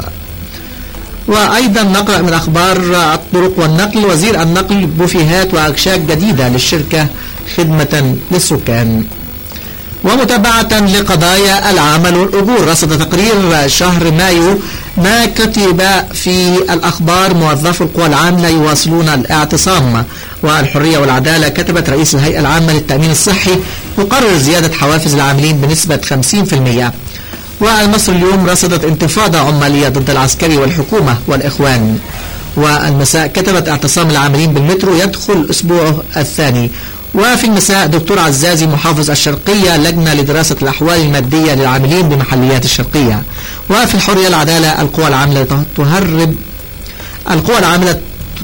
وأيضا نقرأ من أخبار الطرق والنقل وزير النقل بوفيهات وأكشاك جديدة للشركة خدمة للسكان ومتابعة لقضايا العمل والأجور رصد تقرير شهر مايو ما كتب في الأخبار موظفو القوى العاملة يواصلون الاعتصام والحرية والعدالة كتبت رئيس الهيئة العامة للتأمين الصحي يقرر زيادة حوافز العاملين بنسبة 50% والمصري اليوم رصدت انتفاضة عمالية ضد العسكري والحكومة والإخوان والمساء كتبت اعتصام العاملين بالمترو يدخل أسبوعه الثاني وفي المساء دكتور عزازي محافظ الشرقية لجنة لدراسة الأحوال المادية للعاملين بمحليات الشرقية وفي الحرية العدالة القوى العاملة تهرب القوى العاملة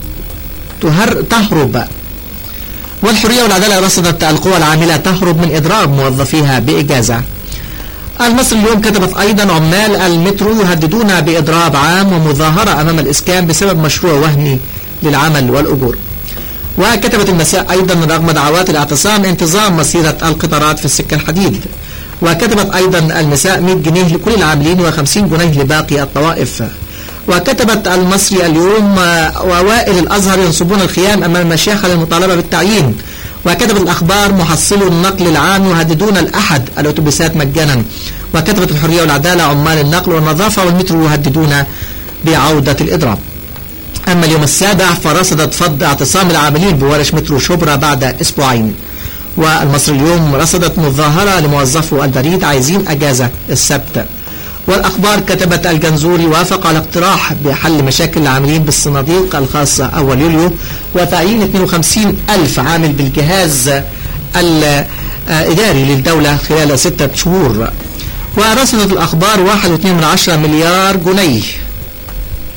تهر تهرب والحرية والعدالة رصدت القوى العاملة تهرب من إضراب موظفيها بإجازة المصري اليوم كتبت أيضا عمال المترو يهددون بإضراب عام ومظاهرة أمام الإسكان بسبب مشروع وهمي للعمل والأجور وكتبت المساء أيضا رغم دعوات الاعتصام انتظام مسيرة القطارات في السكة الحديد وكتبت أيضا المساء 100 جنيه لكل العاملين و50 جنيه لباقي الطوائف وكتبت المصري اليوم وأوائل الأزهر ينصبون الخيام أمام المشيخة للمطالبة بالتعيين وكتبت الأخبار محصلو النقل العام يهددون الأحد الأتوبيسات مجانا وكتبت الحرية والعدالة عمال النقل والنظافة والمترو يهددون بعودة الإضراب أما اليوم السابع فرصدت فض اعتصام العاملين بورش مترو شبرا بعد أسبوعين والمصري اليوم رصدت مظاهرة لموظفو البريد عايزين أجازة السبت والأخبار كتبت الجنزوري وافق على اقتراح بحل مشاكل العاملين بالصناديق الخاصة أول يوليو وتعيين 52 ألف عامل بالجهاز الإداري للدولة خلال ستة شهور ورصدت الأخبار 1.2 مليار جنيه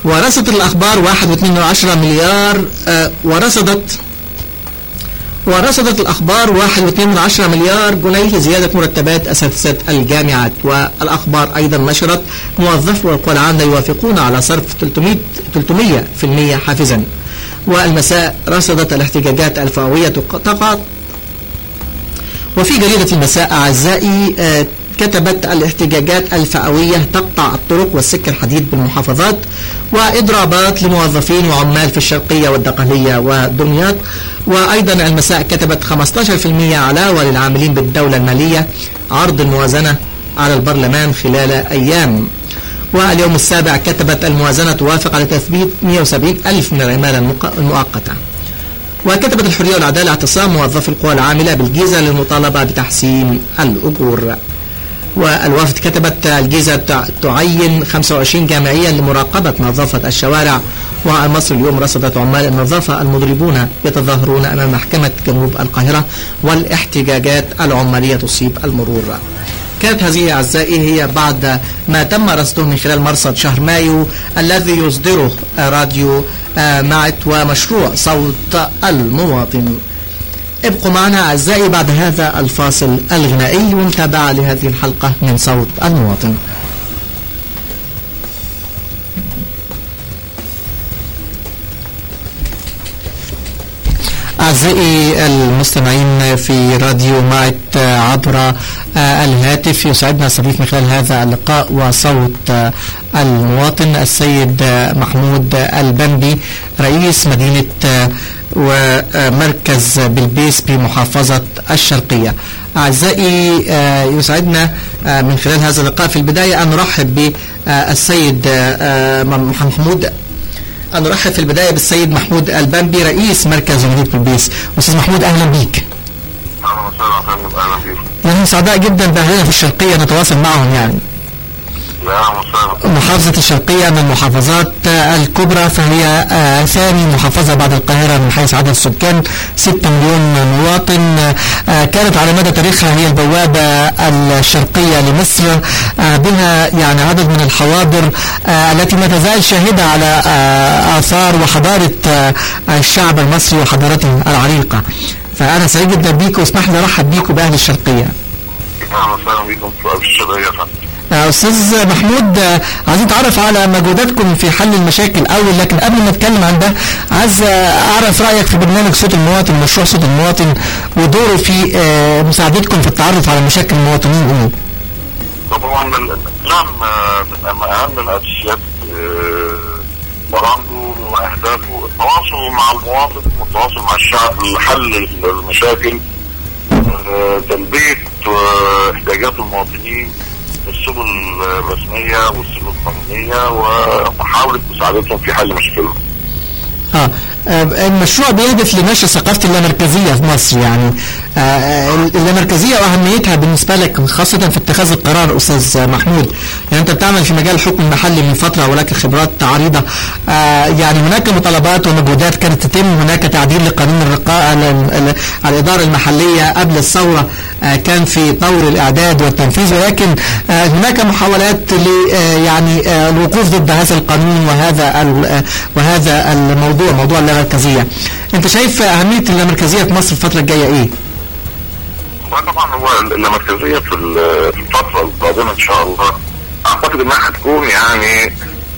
ورصدت الأخبار واحد واثنين من عشرة مليار آه ورصدت ورصدت الأخبار واحد واثنين من عشرة مليار جنيه لزيادة مرتبات أساتذة الجامعات والأخبار أيضا نشرت موظفو القوى العامة يوافقون على صرف 300 300% حافزا والمساء رصدت الاحتجاجات الفئوية تقع وفي جريدة المساء أعزائي آه كتبت الاحتجاجات الفئوية تقطع الطرق والسكة الحديد بالمحافظات وإضرابات لموظفين وعمال في الشرقية والدقهلية ودمياط وأيضا المساء كتبت 15% علاوة للعاملين بالدولة المالية عرض الموازنة على البرلمان خلال أيام واليوم السابع كتبت الموازنة توافق على تثبيت 170 ألف من العمالة المؤقتة وكتبت الحرية والعدالة اعتصام موظفي القوى العاملة بالجيزة للمطالبة بتحسين الأجور والوفد كتبت الجيزة تعين 25 جامعيا لمراقبة نظافة الشوارع ومصر اليوم رصدت عمال النظافة المضربون يتظاهرون أمام محكمة جنوب القاهرة والاحتجاجات العمالية تصيب المرور كانت هذه أعزائي هي بعد ما تم رصده من خلال مرصد شهر مايو الذي يصدره راديو معت ومشروع صوت المواطن ابقوا معنا أعزائي بعد هذا الفاصل الغنائي ومتابعة لهذه الحلقة من صوت المواطن أعزائي المستمعين في راديو مايت عبر الهاتف يسعدنا استضيف من خلال هذا اللقاء وصوت المواطن السيد محمود البنبي رئيس مدينة ومركز بلبيس بمحافظة الشرقية أعزائي يسعدنا من خلال هذا اللقاء في البداية أن نرحب بالسيد محمود أن نرحب في البداية بالسيد محمود البنبي رئيس مركز مدينة بلبيس أستاذ محمود أهلا بيك اهلا وسهلا فندم اهلا بيكم نحن سعداء جدا بأهلنا في الشرقية نتواصل معهم يعني يا اهلا وسهلا محافظة الشرقية من المحافظات الكبرى فهي ثاني محافظة بعد القاهرة من حيث عدد السكان 6 مليون مواطن كانت على مدى تاريخها هي البوابة الشرقية لمصر بها يعني عدد من الحواضر التي ما تزال شاهدة على آثار وحضارة الشعب المصري وحضارته العريقة فأنا سعيد جدا بيك واسمح لي أرحب بيك وبأهل الشرقية اهلا وسهلا بيكم في الشرقية يا فندم استاذ محمود عايزين نتعرف على مجهوداتكم في حل المشاكل اول لكن قبل ما اتكلم عن ده عايز اعرف رايك في برنامج صوت المواطن مشروع صوت المواطن ودوره في مساعدتكم في التعرف على مشاكل المواطنين ايه؟ طبعا الاسلام من اهم الاساسيات برامجه واهدافه التواصل مع المواطن والتواصل مع الشعب لحل المشاكل تلبيه احتياجات المواطنين السبل الرسمية والسبل القانونية ومحاولة مساعدتهم في حل مشاكلهم. اه المشروع بيهدف لنشر ثقافة اللامركزية في مصر يعني آه اللامركزية وأهميتها بالنسبة لك خاصة في اتخاذ القرار أستاذ محمود يعني أنت بتعمل في مجال الحكم المحلي من فترة ولك خبرات عريضة آه يعني هناك مطالبات ومجهودات كانت تتم هناك تعديل لقانون الرقاء الإدارة المحلية قبل الثورة آه كان في طور الإعداد والتنفيذ ولكن هناك محاولات ل يعني الوقوف ضد هذا القانون وهذا وهذا الموضوع موضوع اللامركزية انت شايف اهمية اللامركزية في مصر الفترة الجاية ايه؟ طبعا هو اللامركزية في الفترة القادمة ان شاء الله اعتقد انها هتكون يعني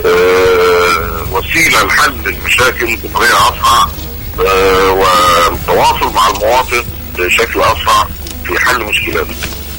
وسيلة لحل المشاكل بطريقة اسرع والتواصل مع المواطن بشكل اسرع في حل مشكلاته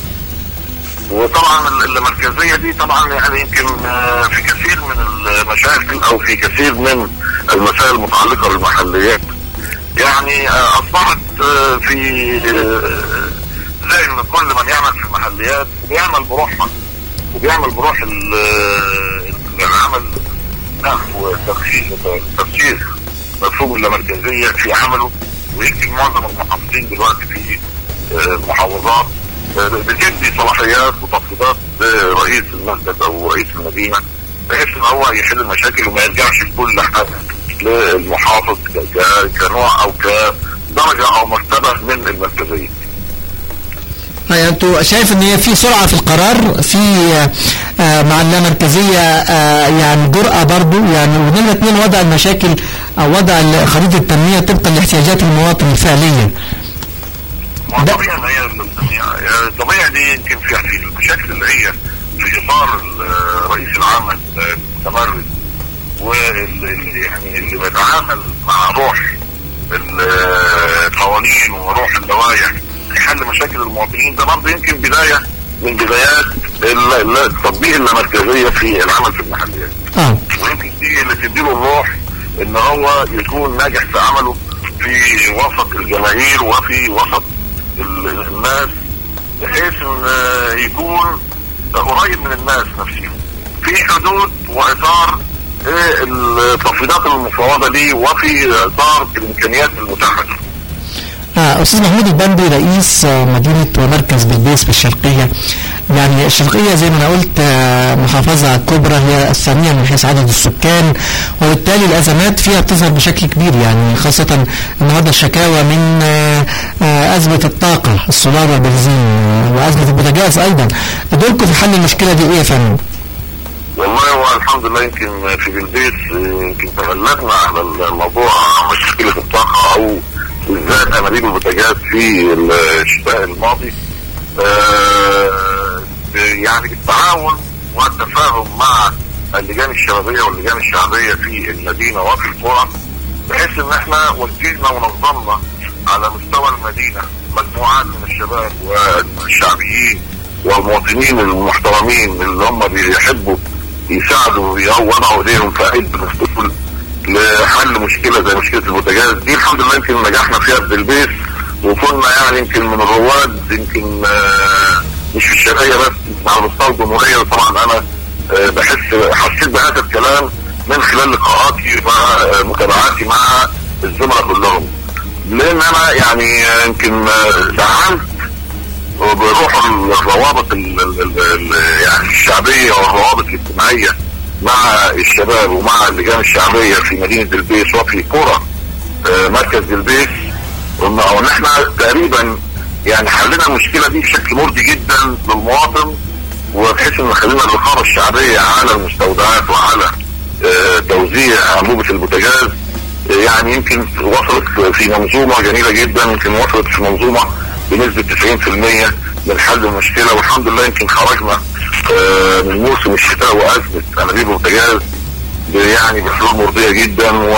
وطبعا اللامركزيه دي طبعا يعني يمكن في كثير من المشاكل او في كثير من المسائل المتعلقه بالمحليات يعني اصبحت في زي ان كل من يعمل في المحليات بيعمل بروحها وبيعمل بروح العمل نحو تفسير مفهوم اللامركزيه في عمله ويمكن معظم المحافظين دلوقتي في محافظات بتدي صلاحيات وتفويضات لرئيس المسجد او رئيس المدينه بحيث ان هو يحل المشاكل وما يرجعش في كل حاجه للمحافظ كنوع او كدرجه او مرتبه من المركزيه. يعني انتوا شايف ان هي في سرعه في القرار في آه مع اللامركزيه آه يعني جرأه برضو يعني ونمره اثنين وضع المشاكل او وضع خريطه التنميه طبقا لاحتياجات المواطن فعليا ما طبيعي ان هي يعني طبيعي دي يمكن في يعني المشاكل اللي هي في اطار رئيس العمل المتمرد واللي يعني اللي بيتعامل مع روح القوانين وروح اللوائح في حل مشاكل المواطنين ده برضه يمكن بدايه من بدايات تطبيق اللامركزيه في العمل في المحليات. اه ويمكن دي اللي تديله الروح ان هو يكون ناجح في عمله في وسط الجماهير وفي وسط الناس بحيث ان يكون قريب من الناس نفسهم في حدود واطار التفويضات المفوضه دي وفي اطار الامكانيات المتاحه آه أستاذ محمود البندي رئيس مدينة ومركز بلبيس بالشرقية يعني الشرقية زي ما أنا قلت محافظة كبرى هي الثانية من حيث عدد السكان وبالتالي الأزمات فيها بتظهر بشكل كبير يعني خاصة النهاردة الشكاوى من أزمة الطاقة السولار والبنزين وأزمة البوتاجاز أيضا دوركم في حل المشكلة دي إيه يا فندم؟ والله هو الحمد لله يمكن في بلبيس يمكن تغلبنا على الموضوع مشكلة الطاقة أو بالذات انابيب البوتاجاز في الشتاء الماضي آه يعني بالتعاون والتفاهم مع اللجان الشبابيه واللجان الشعبيه في المدينه وفي القرى بحيث ان احنا وجهنا ونظمنا على مستوى المدينه مجموعات من الشباب والشعبيين والمواطنين المحترمين اللي هم بيحبوا يساعدوا ويوضعوا ايديهم في عيد الفصول لحل مشكله زي مشكله البوتاجاز دي الحمد لله يمكن نجحنا فيها في البيت وكنا يعني يمكن من الرواد يمكن آه مش في الشرقيه بس على مستوى الجمهوريه طبعا انا آه بحس حسيت بهذا الكلام من خلال لقاءاتي ومتابعاتي مع الزملاء كلهم لان انا يعني يمكن دعمت بروح الروابط يعني الشعبيه والروابط الاجتماعيه مع الشباب ومع اللجان الشعبيه في مدينه دلبيس وفي قرى مركز دلبيس وان احنا تقريبا يعني حلينا المشكله دي بشكل مرضي جدا للمواطن وبحيث ان خلينا الرقابه الشعبيه على المستودعات وعلى توزيع انبوبه البوتاجاز يعني يمكن وصلت في منظومه جميله جدا يمكن وصلت في منظومه بنسبه 90% من حل المشكله والحمد لله يمكن خرجنا من موسم الشتاء وازمه انابيب البوتاجاز يعني بحلول مرضيه جدا و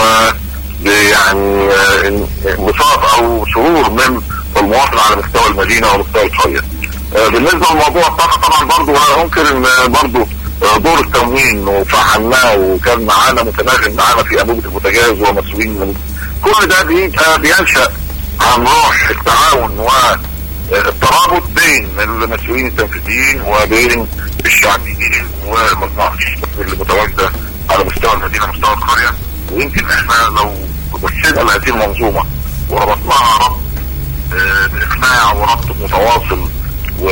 يعني انبساط او سرور من المواطن على مستوى المدينه ومستوى القريه. بالنسبه لموضوع الطاقه طبعا برضه انا انكر ان برضه دور التموين وفعلناه وكان معانا متناغم معانا في انبوبه البوتاجاز ومسؤولين من كل ده بيبقى بينشا عن روح التعاون والترابط بين المسؤولين التنفيذيين وبين الشعبيين ومجموعه الشباب اللي متواجده على مستوى المدينه ومستوى القريه ويمكن احنا لو بصينا لهذه المنظومه وربطناها ربط اه باقناع وربط متواصل و...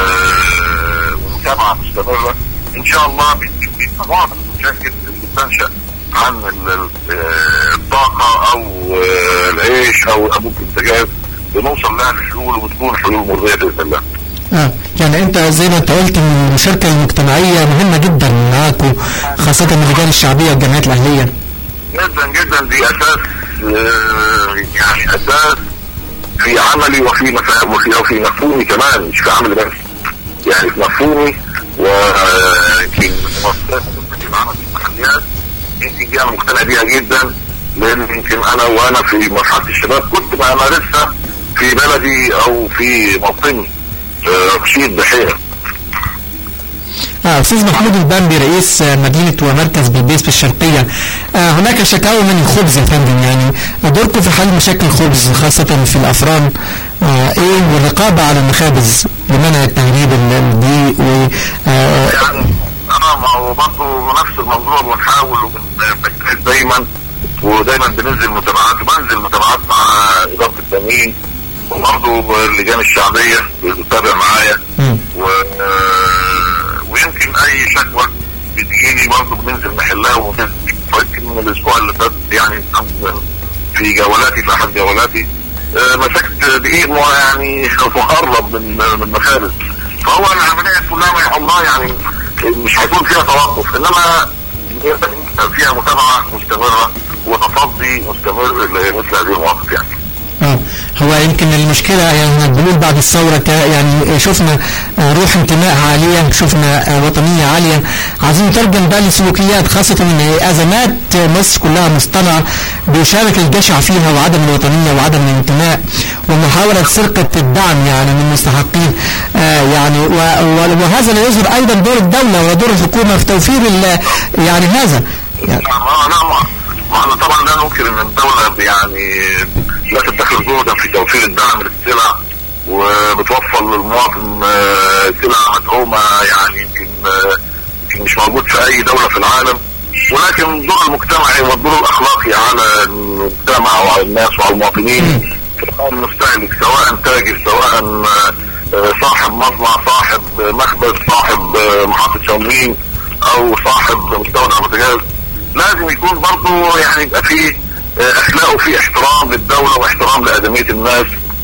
ومتابعه مستمره ان شاء الله بيبقى بعض المشاكل اللي بتنشا عن الطاقه او العيش او انبوبه البوتاجاز بنوصل لها لحلول وبتكون حلول مرضيه باذن الله. اه يعني انت زي ما انت قلت ان المشاركه المجتمعيه مهمه جدا معاكم خاصه اللجان الشعبيه والجمعيات الاهليه. جدا جدا دي اساس يعني اساس في عملي وفي مفاهيم وفي وفي مفهومي كمان مش في عملي بس يعني في مفهومي ويمكن مؤسسات العمل في المحليات يمكن دي انا مقتنع بيها جدا لان يمكن انا وانا في مرحله الشباب كنت بمارسها في بلدي او في موطني رشيد بحيره آه أستاذ محمود البامبي رئيس مدينة ومركز بلبيس في الشرقية آه هناك شكاوى من الخبز يا فندم يعني دوركم في حل مشاكل الخبز خاصة في الأفران آه إيه والرقابة على المخابز لمنع التهريب دي و آه يعني أنا ما هو برضه نفس الموضوع بنحاول وبنجتهد دايما ودايما بننزل متابعات وبنزل متابعات مع إدارة التأمين وبرضه اللجان الشعبية بتتابع معايا و ويمكن اي شكوى بتجيلي برضه بننزل نحلها ويمكن من الاسبوع اللي فات يعني في جولاتي في احد جولاتي آه، مسكت دقيق مو- يعني مقرب من من مخابز فهو العمليه كلها ما عمرها يعني مش هيكون فيها توقف انما فيها متابعه مستمره وتصدي مستمر لمثل هذه المواقف يعني اه هو يمكن المشكلة يعني احنا بنقول بعد الثورة كا- يعني شفنا آه، روح انتماء عالية شفنا آه، وطنية عالية عايزين نترجم بقى لسلوكيات خاصة ان ازمات مصر كلها مصطنعة بيشارك الجشع فيها وعدم الوطنية وعدم الانتماء ومحاولة سرقة الدعم يعني من المستحقين آه، يعني و- و- وهذا لا يظهر ايضا دور الدولة ودور الحكومة في توفير ال- يعني هذا يعني اه لا ما ما احنا طبعا لا ننكر ان الدوله يعني لا تدخر جهدا في توفير الدعم للسلع وبتوفر للمواطن آه، سلع مدعومه يعني يمكن آه، يمكن مش موجود في اي دوله في العالم ولكن الدور المجتمعي والدور الاخلاقي على المجتمع وعلى الناس وعلى المواطنين سواء المستهلك سواء تاجر سواء آه، آه، صاحب مصنع صاحب مخبز صاحب آه، محطه تموين او صاحب مستودع بوتاجاز لازم يكون برضه يعني يبقى فيه آه، اخلاق وفيه احترام للدوله واحترام لادميه الناس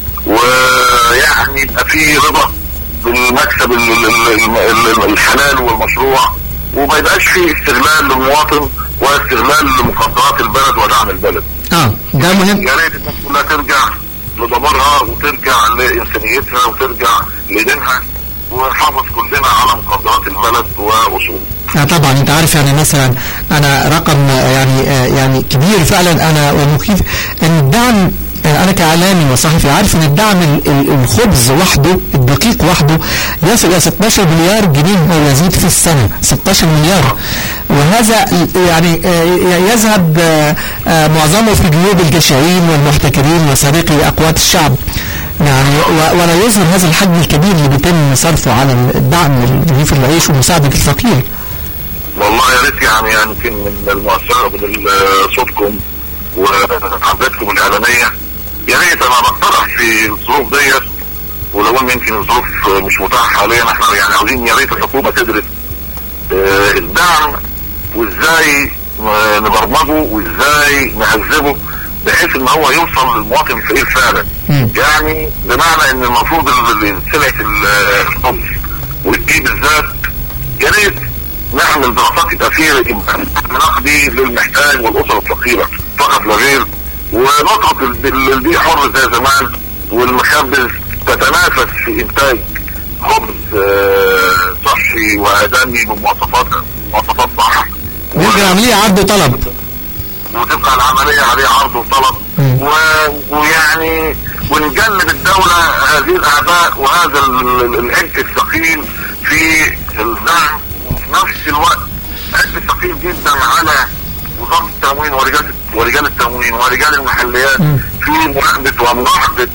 ويعني يبقى فيه رضا بالمكسب ال- ال- ال- ال- الحلال والمشروع وما يبقاش فيه استغلال للمواطن واستغلال لمقدرات البلد ودعم البلد. اه ده مهم يا ريت الناس كلها ترجع لضميرها وترجع لانسانيتها وترجع لدينها ونحافظ كلنا على مقدرات البلد واصولها. آه طبعا انت عارف يعني مثلا انا رقم آه، يعني آه، يعني كبير فعلا انا ومخيف ان الدعم آه، انا كاعلامي وصحفي عارف ان الدعم ال- ال- الخبز وحده الدقيق وحده يصل الى 16 مليار جنيه او يزيد في السنه 16 مليار وهذا ال- يعني آه، يذهب آه، آه، معظمه في جيوب الجشعين والمحتكرين وسارقي اقوات الشعب يعني و- ولا يظهر هذا الحجم الكبير اللي بيتم صرفه على الدعم لرغيف العيش ومساعده الفقير والله يا ريت يعني يمكن من المؤسسه ومن ال- صوتكم وحضرتكم الاعلاميه يا ريت انا بقترح في الظروف ديت ولو ان يمكن الظروف مش متاحه حاليا احنا يعني عاوزين يا ريت الحكومه تدرس آه، الدعم وازاي آه، نبرمجه وازاي نهذبه بحيث ان هو يوصل للمواطن الفقير فعلا مم. يعني بمعنى ان المفروض ال- ال- سلعه ال- الخبز والدقيق بالذات يا ريت نعمل دراسات يبقى فيها يبقى نقدي للمحتاج والاسر الفقيره فقط لا غير ونترك ال- ال- البيع حر زي زمان والمخبز تتنافس في انتاج خبز آه، صحي وادمي بمواصفات مواصفات صح ويبقى العملية عرض وطلب وتبقى العملية عليه عرض وطلب مم. و... ويعني ونجنب الدولة هذه الأعباء وهذا ال- ال- العبء الثقيل في الدعم وفي نفس الوقت عبء ثقيل جدا على وزارة التموين ورجال ورجال التموين ورجال المحليات مم. في مراقبة وملاحظة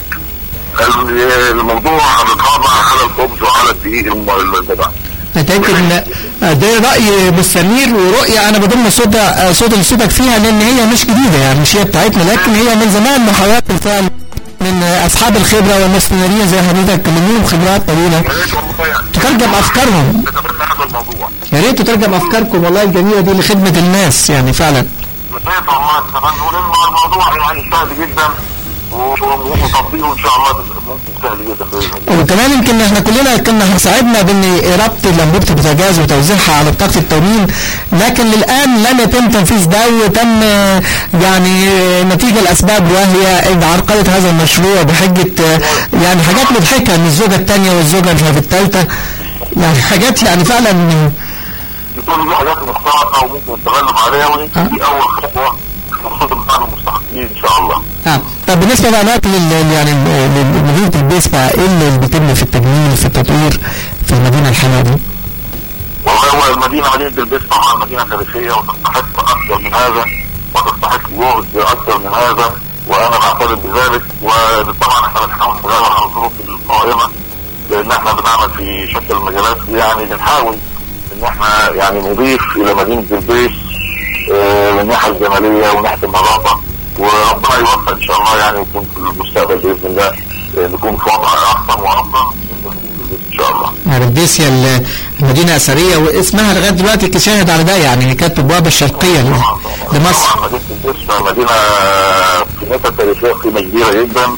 ال- الموضوع الرقابة على الخبز وعلى الدقيق الم- المدعم انت يمكن آه، ده رأي مستنير ورؤية انا بضم صوت آه، صوت اللي صوتك فيها لان هي مش جديدة يعني مش هي بتاعتنا لكن هي من زمان محاولات بالفعل من آه، اصحاب الخبرة والمستنيرين زي حضرتك اللي لهم خبرات طويلة يا ريت والله يعني تترجم افكارهم نتبنى هذا الموضوع يا ريت تترجم افكاركم والله الجميلة دي لخدمة الناس يعني فعلا بقيت والله تفنن الموضوع يعني سهل جدا وتطبيقه ان شاء الله ممكن سهل جدا باذن الله وكمان يمكن احنا كلنا كنا ساعدنا بان ربط لمبوبة البوتاجاز وتوزيعها على بطاقة التموين لكن للان لم يتم تنفيذ ده وتم آه، يعني آه، نتيجة لاسباب وهي إن عرقلة هذا المشروع بحجة آه، يعني حاجات مضحكة من الزوجة الثانية والزوجة مش عارف الثالثة يعني حاجات يعني فعلا يكون دي حاجات مختلطه وممكن التغلب عليها ويمكن دي اول خطوه المفروض بتاع المستحقين ان شاء الله اه طب بالنسبة بقى نقل لل- يعني ل- لمدينة البيس بقى ايه اللي بيتم في التجميل في التطوير في المدينة الحلوة دي؟ والله هو المدينه مدينه البيت طبعا مدينه تاريخيه وتستحق اكثر من هذا وتستحق جهد اكثر من هذا وانا بعترف بذلك وطبعا احنا بنحاول نتغير على الظروف القائمه لان احنا بنعمل في شتى المجالات يعني بنحاول ان احنا يعني نضيف الى مدينه البيت آه، من الناحيه الجماليه ومن ناحيه النظافه وربنا يوفق ان شاء الله يعني ويكون في المستقبل باذن الله آه، نكون في وضع احسن وافضل بالنسبه لمدينه البيت ان شاء الله. عربيس هي ال- المدينة أثرية واسمها لغاية دلوقتي تشاهد على ده يعني هي كانت البوابة الشرقية ل- لمصر طبعا مدينة القدس مدينة قيمتها التاريخية قيمة كبيرة جدا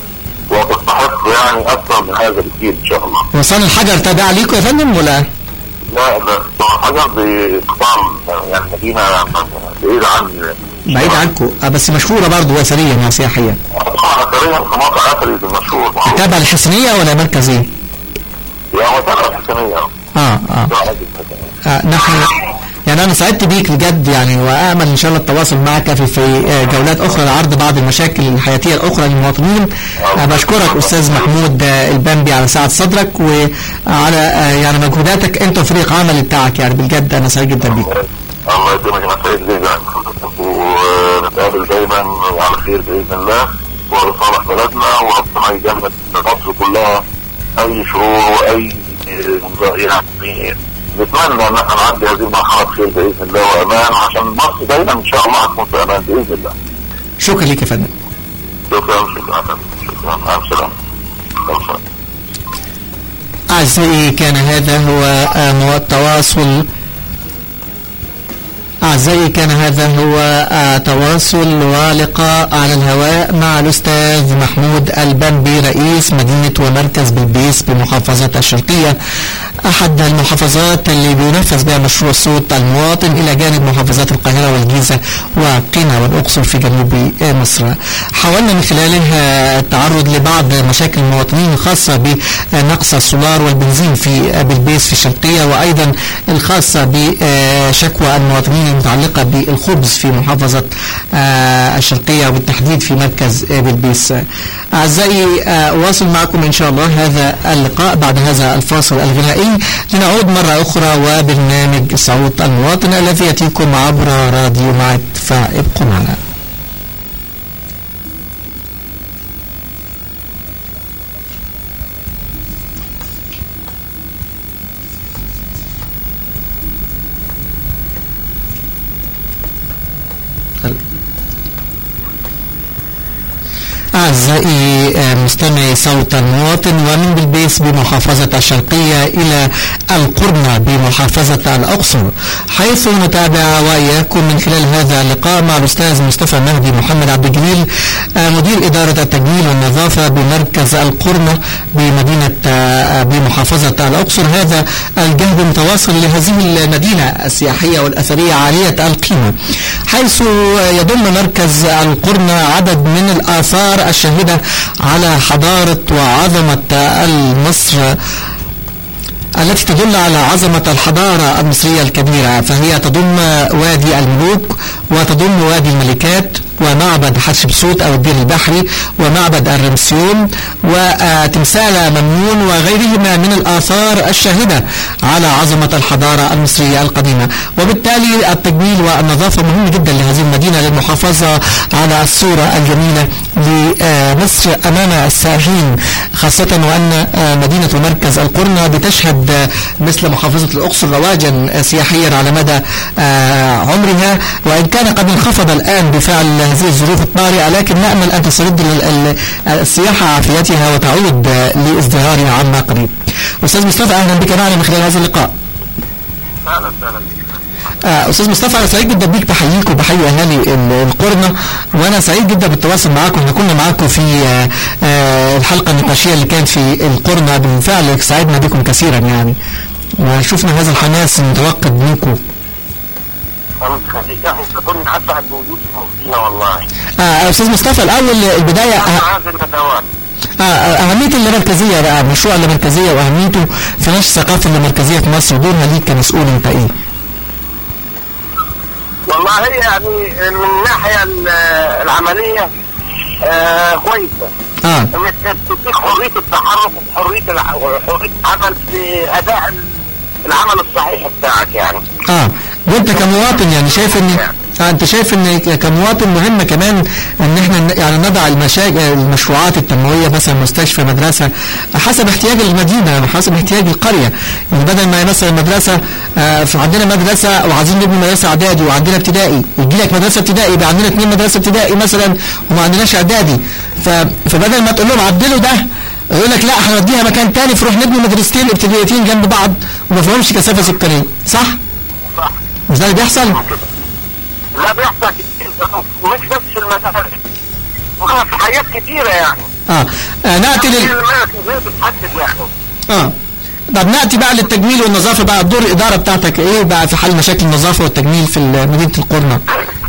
وتستحق يعني اكثر من هذا بكثير ان شاء الله وصل الحجر تابع ليكم يا فندم ولا لا ده حاجه بقطاع يعني مدينه بعيده عن بعيد عنكم آه بس مشهورة برضه أثريا وسياحيا قطاع اثريه مناطق اثري المشهور تابع الحسنية ولا مركز ايه؟ يعني وتابع الحسنيه اه اه, آه نحن يعني انا سعدت بيك بجد يعني وامل ان شاء الله التواصل معك في في آه، جولات اخرى لعرض بعض المشاكل الحياتيه الاخرى للمواطنين آه، بشكرك استاذ محمود آه، البنبي على سعه صدرك وعلى آه، يعني مجهوداتك انت وفريق عمل بتاعك يعني بجد انا سعيد جدا بيك الله يكرمك انا سعيد جدا ونتقابل دايما على خير باذن الله ولصالح بلدنا وربنا يجمد مصر كلها اي شرور واي يعني نتمنى ان احنا نعدي هذه المرحله بخير باذن الله وامان عشان مصر دايما ان شاء الله هتكون في امان باذن الله شكرا ليك يا فندم شكرا شكرا شكرا مع السلامه خلصان أعزائي كان هذا هو آه، مو- التواصل أعزائي كان هذا هو آه، تواصل ولقاء على الهواء مع الأستاذ محمود البنبي رئيس مدينة ومركز بلبيس بمحافظة الشرقية أحد المحافظات اللي بينفذ بها مشروع صوت المواطن إلى جانب محافظات القاهرة والجيزة وقنا والأقصر في جنوب آه، مصر حاولنا من خلالها التعرض لبعض مشاكل المواطنين الخاصة بنقص السولار والبنزين في آه، بلبيس في الشرقية وأيضا الخاصة بشكوى المواطنين المتعلقة بالخبز في محافظة آه، الشرقية وبالتحديد في مركز آه، بلبيس أعزائي آه، أواصل معكم إن شاء الله هذا اللقاء بعد هذا الفاصل الغنائي لنعود مرة أخرى وبرنامج صوت المواطن الذي يأتيكم عبر راديو معت فابقوا معنا أعزائي آه، مستمعي صوت المواطن ومن بلبيس بمحافظة الشرقية إلى القرنة بمحافظة الأقصر حيث نتابع وإياكم من خلال هذا اللقاء مع الأستاذ مصطفى مهدي محمد عبد الجليل آه، مدير إدارة التجميل والنظافة بمركز القرنة بمدينة آه، بمحافظة الأقصر هذا الجهد متواصل لهذه المدينة السياحية والأثرية عالية القيمة حيث يضم مركز القرنة عدد من الآثار الشاهدة على حضارة وعظمة مصر التي تدل على عظمة الحضارة المصرية الكبيرة فهي تضم وادي الملوك وتضم وادي الملكات ومعبد حتشبسوت أو الدير البحري ومعبد الرمسيون وتمثال ممنون وغيرهما من الآثار الشاهدة على عظمة الحضارة المصرية القديمة وبالتالي التجميل والنظافة مهم جدا لهذه المدينة للمحافظة على الصورة الجميلة لمصر أمام السائحين خاصة وأن مدينة ومركز القرنة بتشهد مثل محافظة الأقصر رواجا سياحيا على مدى عمرها وإن كان قد انخفض الآن بفعل هذه الظروف الطارئة لكن نأمل أن تسترد السياحة عافيتها وتعود لازدهارها عما قريب أستاذ مصطفى أهلا بك معنا من خلال هذا اللقاء اهلا وسهلا بك آه، استاذ مصطفى انا سعيد جدا بيك بحييك وبحيي اهالي ال- القرنه وانا سعيد جدا بالتواصل معاكم احنا كنا معاكم في آه، آه، الحلقه النقاشيه اللي كانت في القرنه بالفعل سعدنا بكم كثيرا يعني وشفنا هذا الحماس المتوقد منكم الله يخليك احنا كنا اسعد بوجودكم فينا والله آه، استاذ مصطفى الاول البدايه آه، هذه الندوات آه، أهمية اللامركزية بقى مشروع اللامركزية وأهميته في نشر الثقافة اللامركزية في مصر دورها ليك كمسؤول أنت إيه؟ والله يعني من الناحيه ال- العمليه آه كويسه آه بتديك حريه التحرك وحريه الع- وحريه العمل في اداء ال- العمل الصحيح بتاعك يعني اه وانت كمواطن يعني شايف ان آه انت شايف ان ك- كمواطن مهم كمان ان احنا ن- يعني نضع المشاكل المشروعات التنمويه مثلا مستشفى مدرسه حسب احتياج المدينه حسب احتياج القريه يعني بدل ما مثلا مدرسه آه في عندنا مدرسه وعايزين نبني مدرسه اعدادي وعندنا ابتدائي يجي لك مدرسه ابتدائي يبقى عندنا اثنين مدرسه ابتدائي مثلا وما عندناش اعدادي ف- فبدل ما تقول لهم عدلوا ده يقول لك لا هنوديها مكان تاني فروح نبني مدرستين ابتدائيتين جنب بعض وما فيهمش كثافه سكانيه صح؟ صح مش ده اللي بيحصل؟ لا بيحصل كتير مش بس في المدارس وفي حاجات كتيرة يعني اه, آه ناتي لل ما بتحدد يعني اه طب ناتي بقى للتجميل والنظافه بقى دور الاداره بتاعتك ايه بقى في حل مشاكل النظافه والتجميل في مدينه القرنه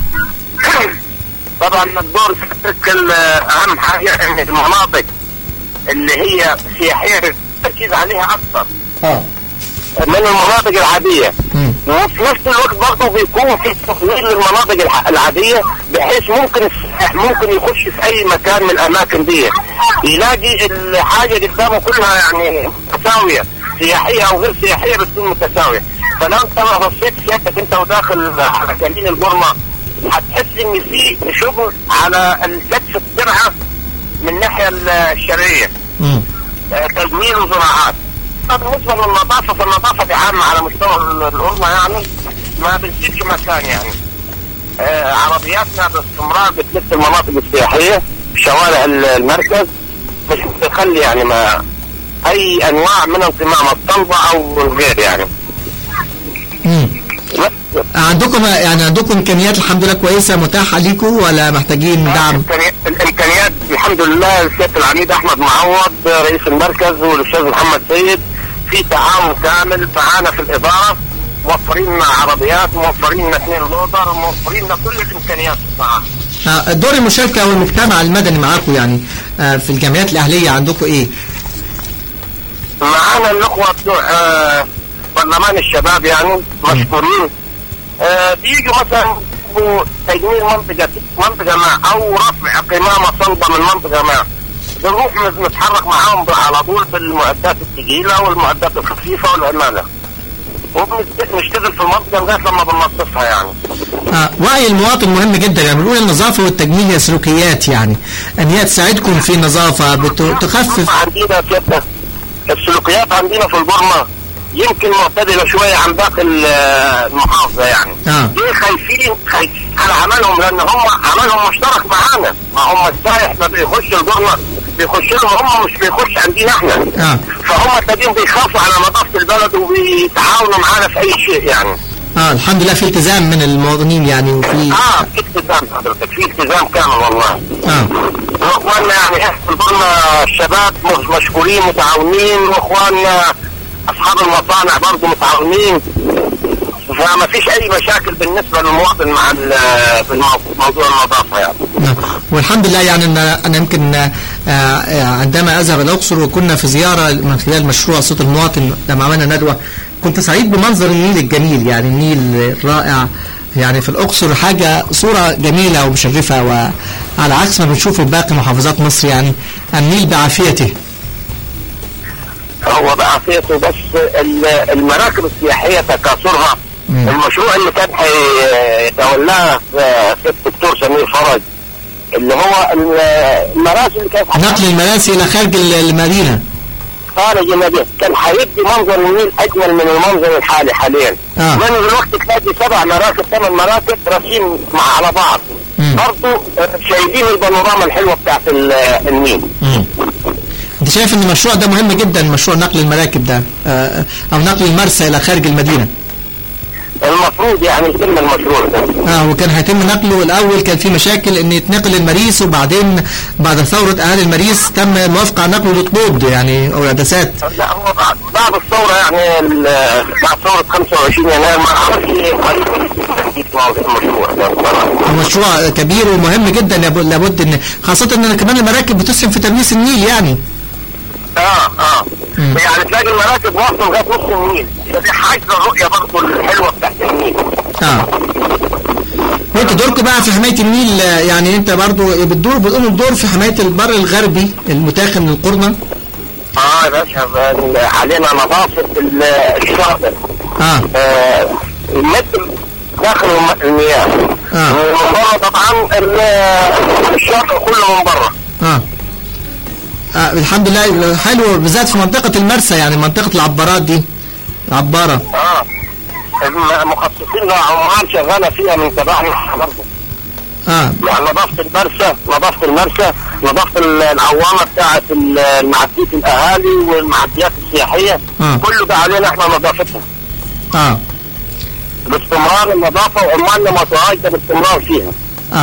طبعا الدور تشكل اهم حاجه ان المناطق اللي هي سياحيه التركيز عليها اكثر اه من المناطق العاديه مم. وفي نفس الوقت برضه بيكون في تطوير للمناطق الح- العاديه بحيث ممكن السائح ممكن يخش في اي مكان من الاماكن دي يلاقي الحاجه قدامه كلها يعني متساويه سياحيه او غير سياحيه بتكون متساويه فلو انت ما بصيت سيادتك انت وداخل على كمين البرمه هتحس ان في شغل على الكتف الترعه من الناحيه الشرقيه مم. آه، تجميل وزراعات بالنسبه للنظافه فالنظافه دي عامه على مستوى الامه يعني ما بنسيبش مكان يعني آه، عربياتنا باستمرار بتلف المناطق السياحيه في شوارع ال- المركز مش بتخلي يعني ما اي انواع من القمامه الصلبه او الغير يعني مم. بس عندكم يعني عندكم امكانيات الحمد لله كويسه متاحه ليكم ولا محتاجين دعم؟ الإمكانيات- الامكانيات الحمد لله سياده العميد احمد معوض رئيس المركز والاستاذ محمد سيد في تعاون كامل معانا في الاداره موفرين لنا عربيات موفرين لنا اثنين لودر موفرين لنا كل الامكانيات معانا آه، دور المشاركه والمجتمع المدني معاكم يعني آه، في الجمعيات الاهليه عندكم ايه؟ معانا الاخوه بتوع آه، برلمان الشباب يعني مشكورين آه، بيجوا مثلا يجيبوا تجميل منطقه منطقه ما او رفع قمامه صلبه من منطقه ما بنروح نت- نتحرك معاهم على طول بالمعدات الثقيله والمعدات الخفيفه والعماله وبنشتغل في المنطقه لغايه لما بننظفها يعني آه، وعي المواطن مهم جدا يعني بنقول النظافه والتجميل هي سلوكيات يعني ان هي تساعدكم في النظافه بتخفف عندنا كده السلوكيات عندنا في البرمة يمكن معتدلة شوية عن باقي ال- المحافظة يعني آه. ليه خايفين خايفين على عملهم لأن هم عملهم مشترك معانا ما هم السايح ما بيخش البرمة بيخش لهم هم مش بيخش عندنا احنا آه. فهم التانيين بيخافوا على نظافة البلد وبيتعاونوا معانا في أي شيء يعني اه الحمد لله في التزام من المواطنين يعني وفي اه في التزام حضرتك في التزام كامل والله اه واخواننا يعني احنا ضمن الشباب مش- مشكورين متعاونين واخواننا اصحاب المصانع برضه متعاونين فما فيش اي مشاكل بالنسبه للمواطن مع ال- في الموضوع موضوع النظافه يعني نعم. والحمد لله يعني ان انا يمكن آه، آه، عندما اذهب الاقصر وكنا في زياره من خلال مشروع صوت المواطن لما عملنا ندوه كنت سعيد بمنظر النيل الجميل يعني النيل الرائع يعني في الاقصر حاجه صوره جميله ومشرفه وعلى عكس ما بنشوفه في باقي محافظات مصر يعني النيل بعافيته هو بعافيته بس ال- المراكب السياحيه تكاثرها مم. المشروع اللي كان هيتولاه آه، الدكتور سمير فرج اللي هو ال- المراسم اللي كانت نقل المراسي الى خارج المدينه خارج المدينة كان هيدي منظر النيل أجمل من المنظر الحالي حاليا آه. لأن دلوقتي تلاقي سبع مراكب ثمان مراكب راسين مع على بعض مم. برضه آه، شايفين البانوراما الحلوة بتاعت ال- النيل مم. انت شايف ان المشروع ده مهم جدا مشروع نقل المراكب ده آه، او نقل المرسى الى خارج المدينه المفروض يعني يتم المشروع ده اه وكان هيتم نقله الاول كان في مشاكل ان يتنقل المريس وبعدين بعد ثوره اهالي المريس تم الموافقه على نقله لطبود يعني او العدسات لا هو بعد بعد الثورة يعني ال- بعد ثورة 25 يناير ما عرفش المشروع ده بصراحة. مشروع كبير ومهم جدا لابد, لابد ان خاصه ان كمان المراكب بتسهم في تمييز النيل يعني اه اه مم. يعني تلاقي المراكب واصلة لغاية نص النيل دي حاجة الرؤية برضه الحلوة بتاعت النيل اه وانت دوركم بقى في حمايه النيل آه، يعني انت برضو بتدور بتقوم بدور في حمايه البر الغربي المتاخم من القرنه اه يا باشا ال- علينا نظافة ال- الشاطئ اه آه المتر داخل الم- المياه آه. ومن بره طبعا ال- الشاطئ كله من بره اه آه الحمد لله حلو بالذات في منطقة المرسى يعني منطقة العبارات دي العبارة اه المخصصين لها عمال شغالة فيها من تبعنا برضه اه يعني نظافة المرسى نظافة المرسى نظافة ال- العوامة بتاعت ال- المعديات الأهالي والمعديات السياحية آه. كله ده علينا احنا نظافتها اه باستمرار النظافة وعمالنا متواجدة باستمرار فيها اه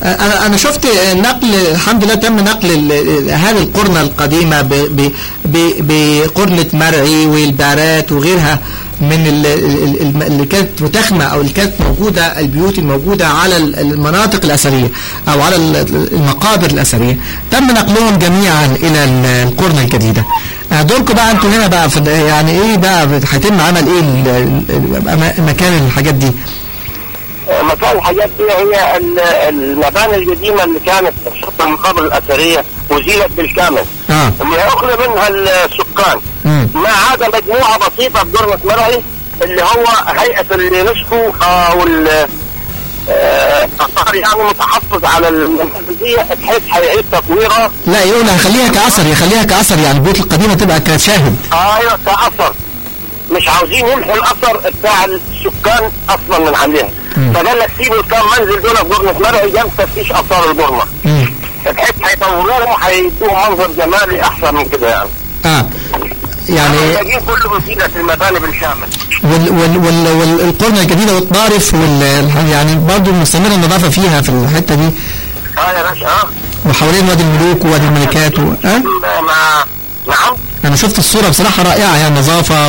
انا انا شفت نقل الحمد لله تم نقل ال- ال- هذه القرنه القديمه ب- ب- ب- بقرنه مرعي والبعرات وغيرها من ال- ال- ال- اللي كانت متاخمه او اللي كانت موجوده البيوت الموجوده على ال- المناطق الاثريه او على ال- المقابر الاثريه تم نقلهم جميعا الى ال- القرنه الجديده آه، دوركم بقى انتوا هنا بقى في يعني ايه بقى هيتم عمل ايه ال- ال- ال- مكان الحاجات دي مكان الحاجات دي هي ال- المباني القديمه اللي كانت تحت المقابر الاثريه وزيلت بالكامل اه اللي اخذ منها السكان مم. ما عدا مجموعه بسيطه بدرمة مرعي اللي هو هيئه اليونسكو او ال- آه، صار يعني متحفظ على المنازل دي بحيث هيعيد تطويرها لا يقول هخليها كأثر يخليها كأثر يعني البيوت القديمة تبقى كشاهد ايوه كاثر مش عاوزين يمحوا الاثر بتاع السكان اصلا من عليها مم. فقال لك سيبوا الكام منزل دول في برنة مرعي جنب تفتيش اثار البرمه مم. بحيث هيطوروهم وهيدوهم منظر جمالي احسن من كده يعني اه يعني محتاجين كل وسيله المباني بالكامل وال وال وال والقرنة الجديدة والطارف وال يعني برضه مستمرة النظافة فيها في الحتة دي اه يا باشا اه وحوالين وادي الملوك ووادي الملكات و... آه؟ ما نعم انا شفت الصورة بصراحة رائعة يعني نظافة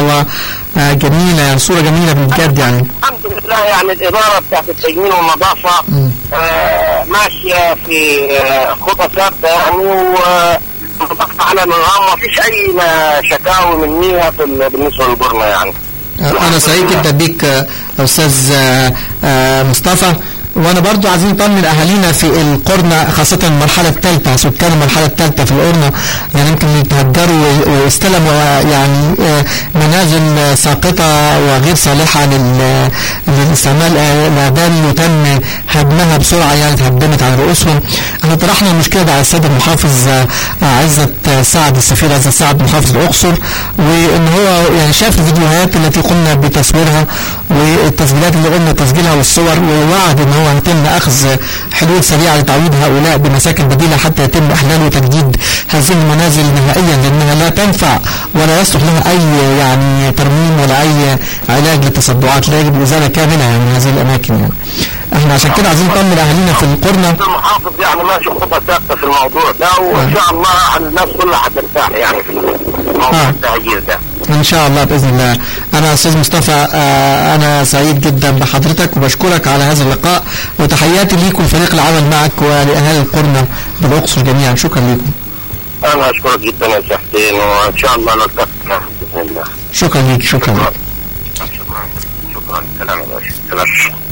وجميلة يعني صورة جميلة بجد يعني الحمد لله يعني الاداره بتاعت التجميل والنظافه مم. آه ماشيه في آه خطى ثابته يعني و مطبقة على نظام ما فيش اي ما شكاوي منيها في ال- بالنسبه للبرمه يعني انا سعيد جدا بيك آه، استاذ آه، آه، مصطفى وانا برضو عايزين نطمن اهالينا في القرنة خاصة المرحلة الثالثة سكان المرحلة الثالثة في القرنة يعني يمكن يتهجروا و- واستلموا آه، يعني آه، منازل آه، ساقطة وغير صالحة لل- للاستعمال آه، الآبان وتم هدمها بسرعة يعني اتهدمت على رؤوسهم احنا طرحنا المشكلة دي على السيد المحافظ آه، آه، عزت آه، سعد السفير عزت سعد محافظ الأقصر وان هو يعني شاف الفيديوهات التي قمنا بتصويرها والتسجيلات اللي قمنا تسجيلها والصور ووعد ان هو يتم اخذ حلول سريعه لتعويض هؤلاء بمساكن بديله حتى يتم احلال وتجديد هذه المنازل نهائيا لانها لا تنفع ولا يصلح لها اي يعني ترميم ولا اي علاج للتصدعات لا يجب الازاله كامله من هذه الاماكن يعني. احنا عشان كده عايزين نطمن اهالينا في القرنه المحافظ يعني ماشي خطى ثابته في الموضوع ده وان شاء الله الناس كلها هترتاح يعني في موضوع آه. التهجير ده ان شاء الله باذن الله انا استاذ مصطفى آه، انا سعيد جدا بحضرتك وبشكرك على هذا اللقاء وتحياتي ليكم فريق العمل معك ولاهالي القرنه بالاقصر جميعا شكرا لكم انا اشكرك جدا يا شيخ حسين وان شاء الله نلتقي باذن الله شكرا ليك شكرا لك شكرا شكرا سلام يا باشا سلام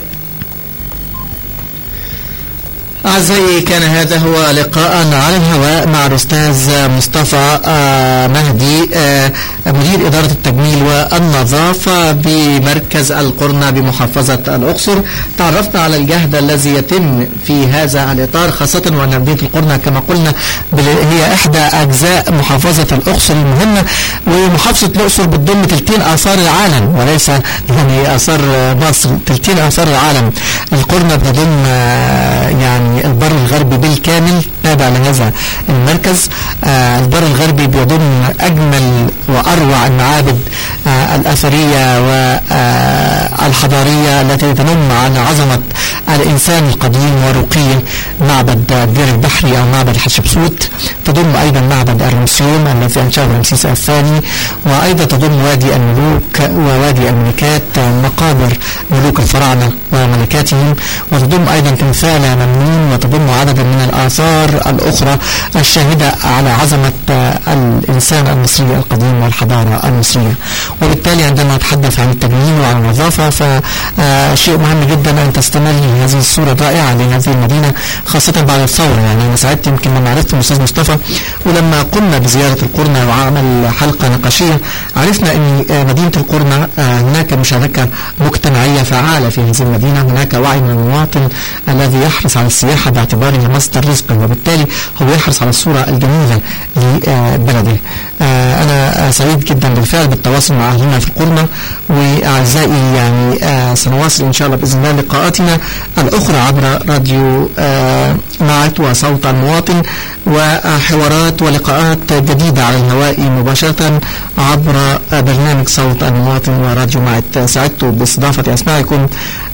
أعزائي كان هذا هو لقاء على الهواء مع الأستاذ مصطفى آه، مهدي آه، مدير إدارة التجميل والنظافة بمركز القرنة بمحافظة الأقصر تعرفنا على الجهد الذي يتم في هذا الإطار خاصة وأن مدينة القرنة كما قلنا بل- هي إحدى أجزاء محافظة الأقصر المهمة ومحافظة الأقصر بتضم تلتين آثار العالم وليس يعني آثار مصر تلتين آثار العالم القرنة بتضم آه، يعني البر الغربي بالكامل تابع لهذا المركز آه، البر الغربي بيضم أجمل وأروع المعابد آه، الأثرية والحضارية التي تنم على عظمة الإنسان القديم ورقيه معبد الدير البحري أو معبد حتشبسوت تضم أيضا معبد الرمسيوم الذي أنشأه رمسيس الثاني وأيضا تضم وادي الملوك ووادي الملكات مقابر ملوك الفراعنة وملكاتهم وتضم أيضا تمثال ممنون وتضم عددا من الآثار الأخرى الشاهدة على عظمة الإنسان المصري القديم والحضارة المصرية وبالتالي عندما نتحدث عن التجميل وعن النظافة فشيء مهم جدا أن تستمر هذه الصورة الرائعة لهذه المدينة خاصة بعد الثورة يعني أنا سعدت يمكن لما عرفت الأستاذ مصطفى ولما قمنا بزيارة القرنة وعمل حلقة نقاشية عرفنا أن مدينة القرنة هناك مشاركة مجتمعية فعالة في هذه المدينة هناك وعي من المواطن الذي يحرص على السياحة باعتباره مصدر رزق وبالتالي هو يحرص على الصورة الجميلة لبلده أنا سعيد جدا بالفعل بالتواصل مع أهلنا في القرنة وأعزائي يعني سنواصل إن شاء الله بإذن الله لقاءاتنا الأخرى عبر راديو معت وصوت المواطن وحوارات ولقاءات جديدة على الهواء مباشرة عبر برنامج صوت المواطن وراديو معت سعدت باستضافة أسماعكم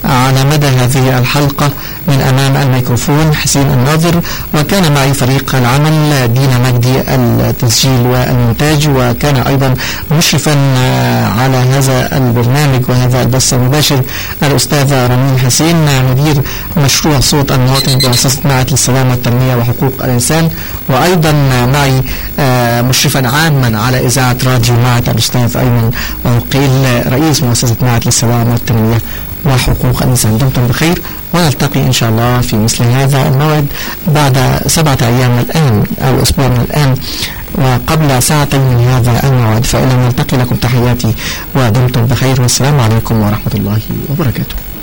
على مدى هذه الحلقة من أمام الميكروفون حسين الناظر وكان معي فريق العمل دينا مجدي التسجيل والمونتاج وكان أيضا مشرفا على هذا البرنامج وهذا البث المباشر الأستاذة رمين حسين مدير مشروع صوت المواطن بمؤسسة معهد للسلام والتنمية وحقوق الإنسان وأيضا معي مشرفا عاما على إذاعة راديو معهد الأستاذ أيمن وقيل رئيس مؤسسة معهد للسلام والتنمية وحقوق الإنسان دمتم بخير ونلتقي إن شاء الله في مثل هذا الموعد بعد سبعة أيام من الآن أو أسبوع من الآن وقبل ساعتين من هذا الموعد فإلى نلتقي لكم تحياتي ودمتم بخير والسلام عليكم ورحمة الله وبركاته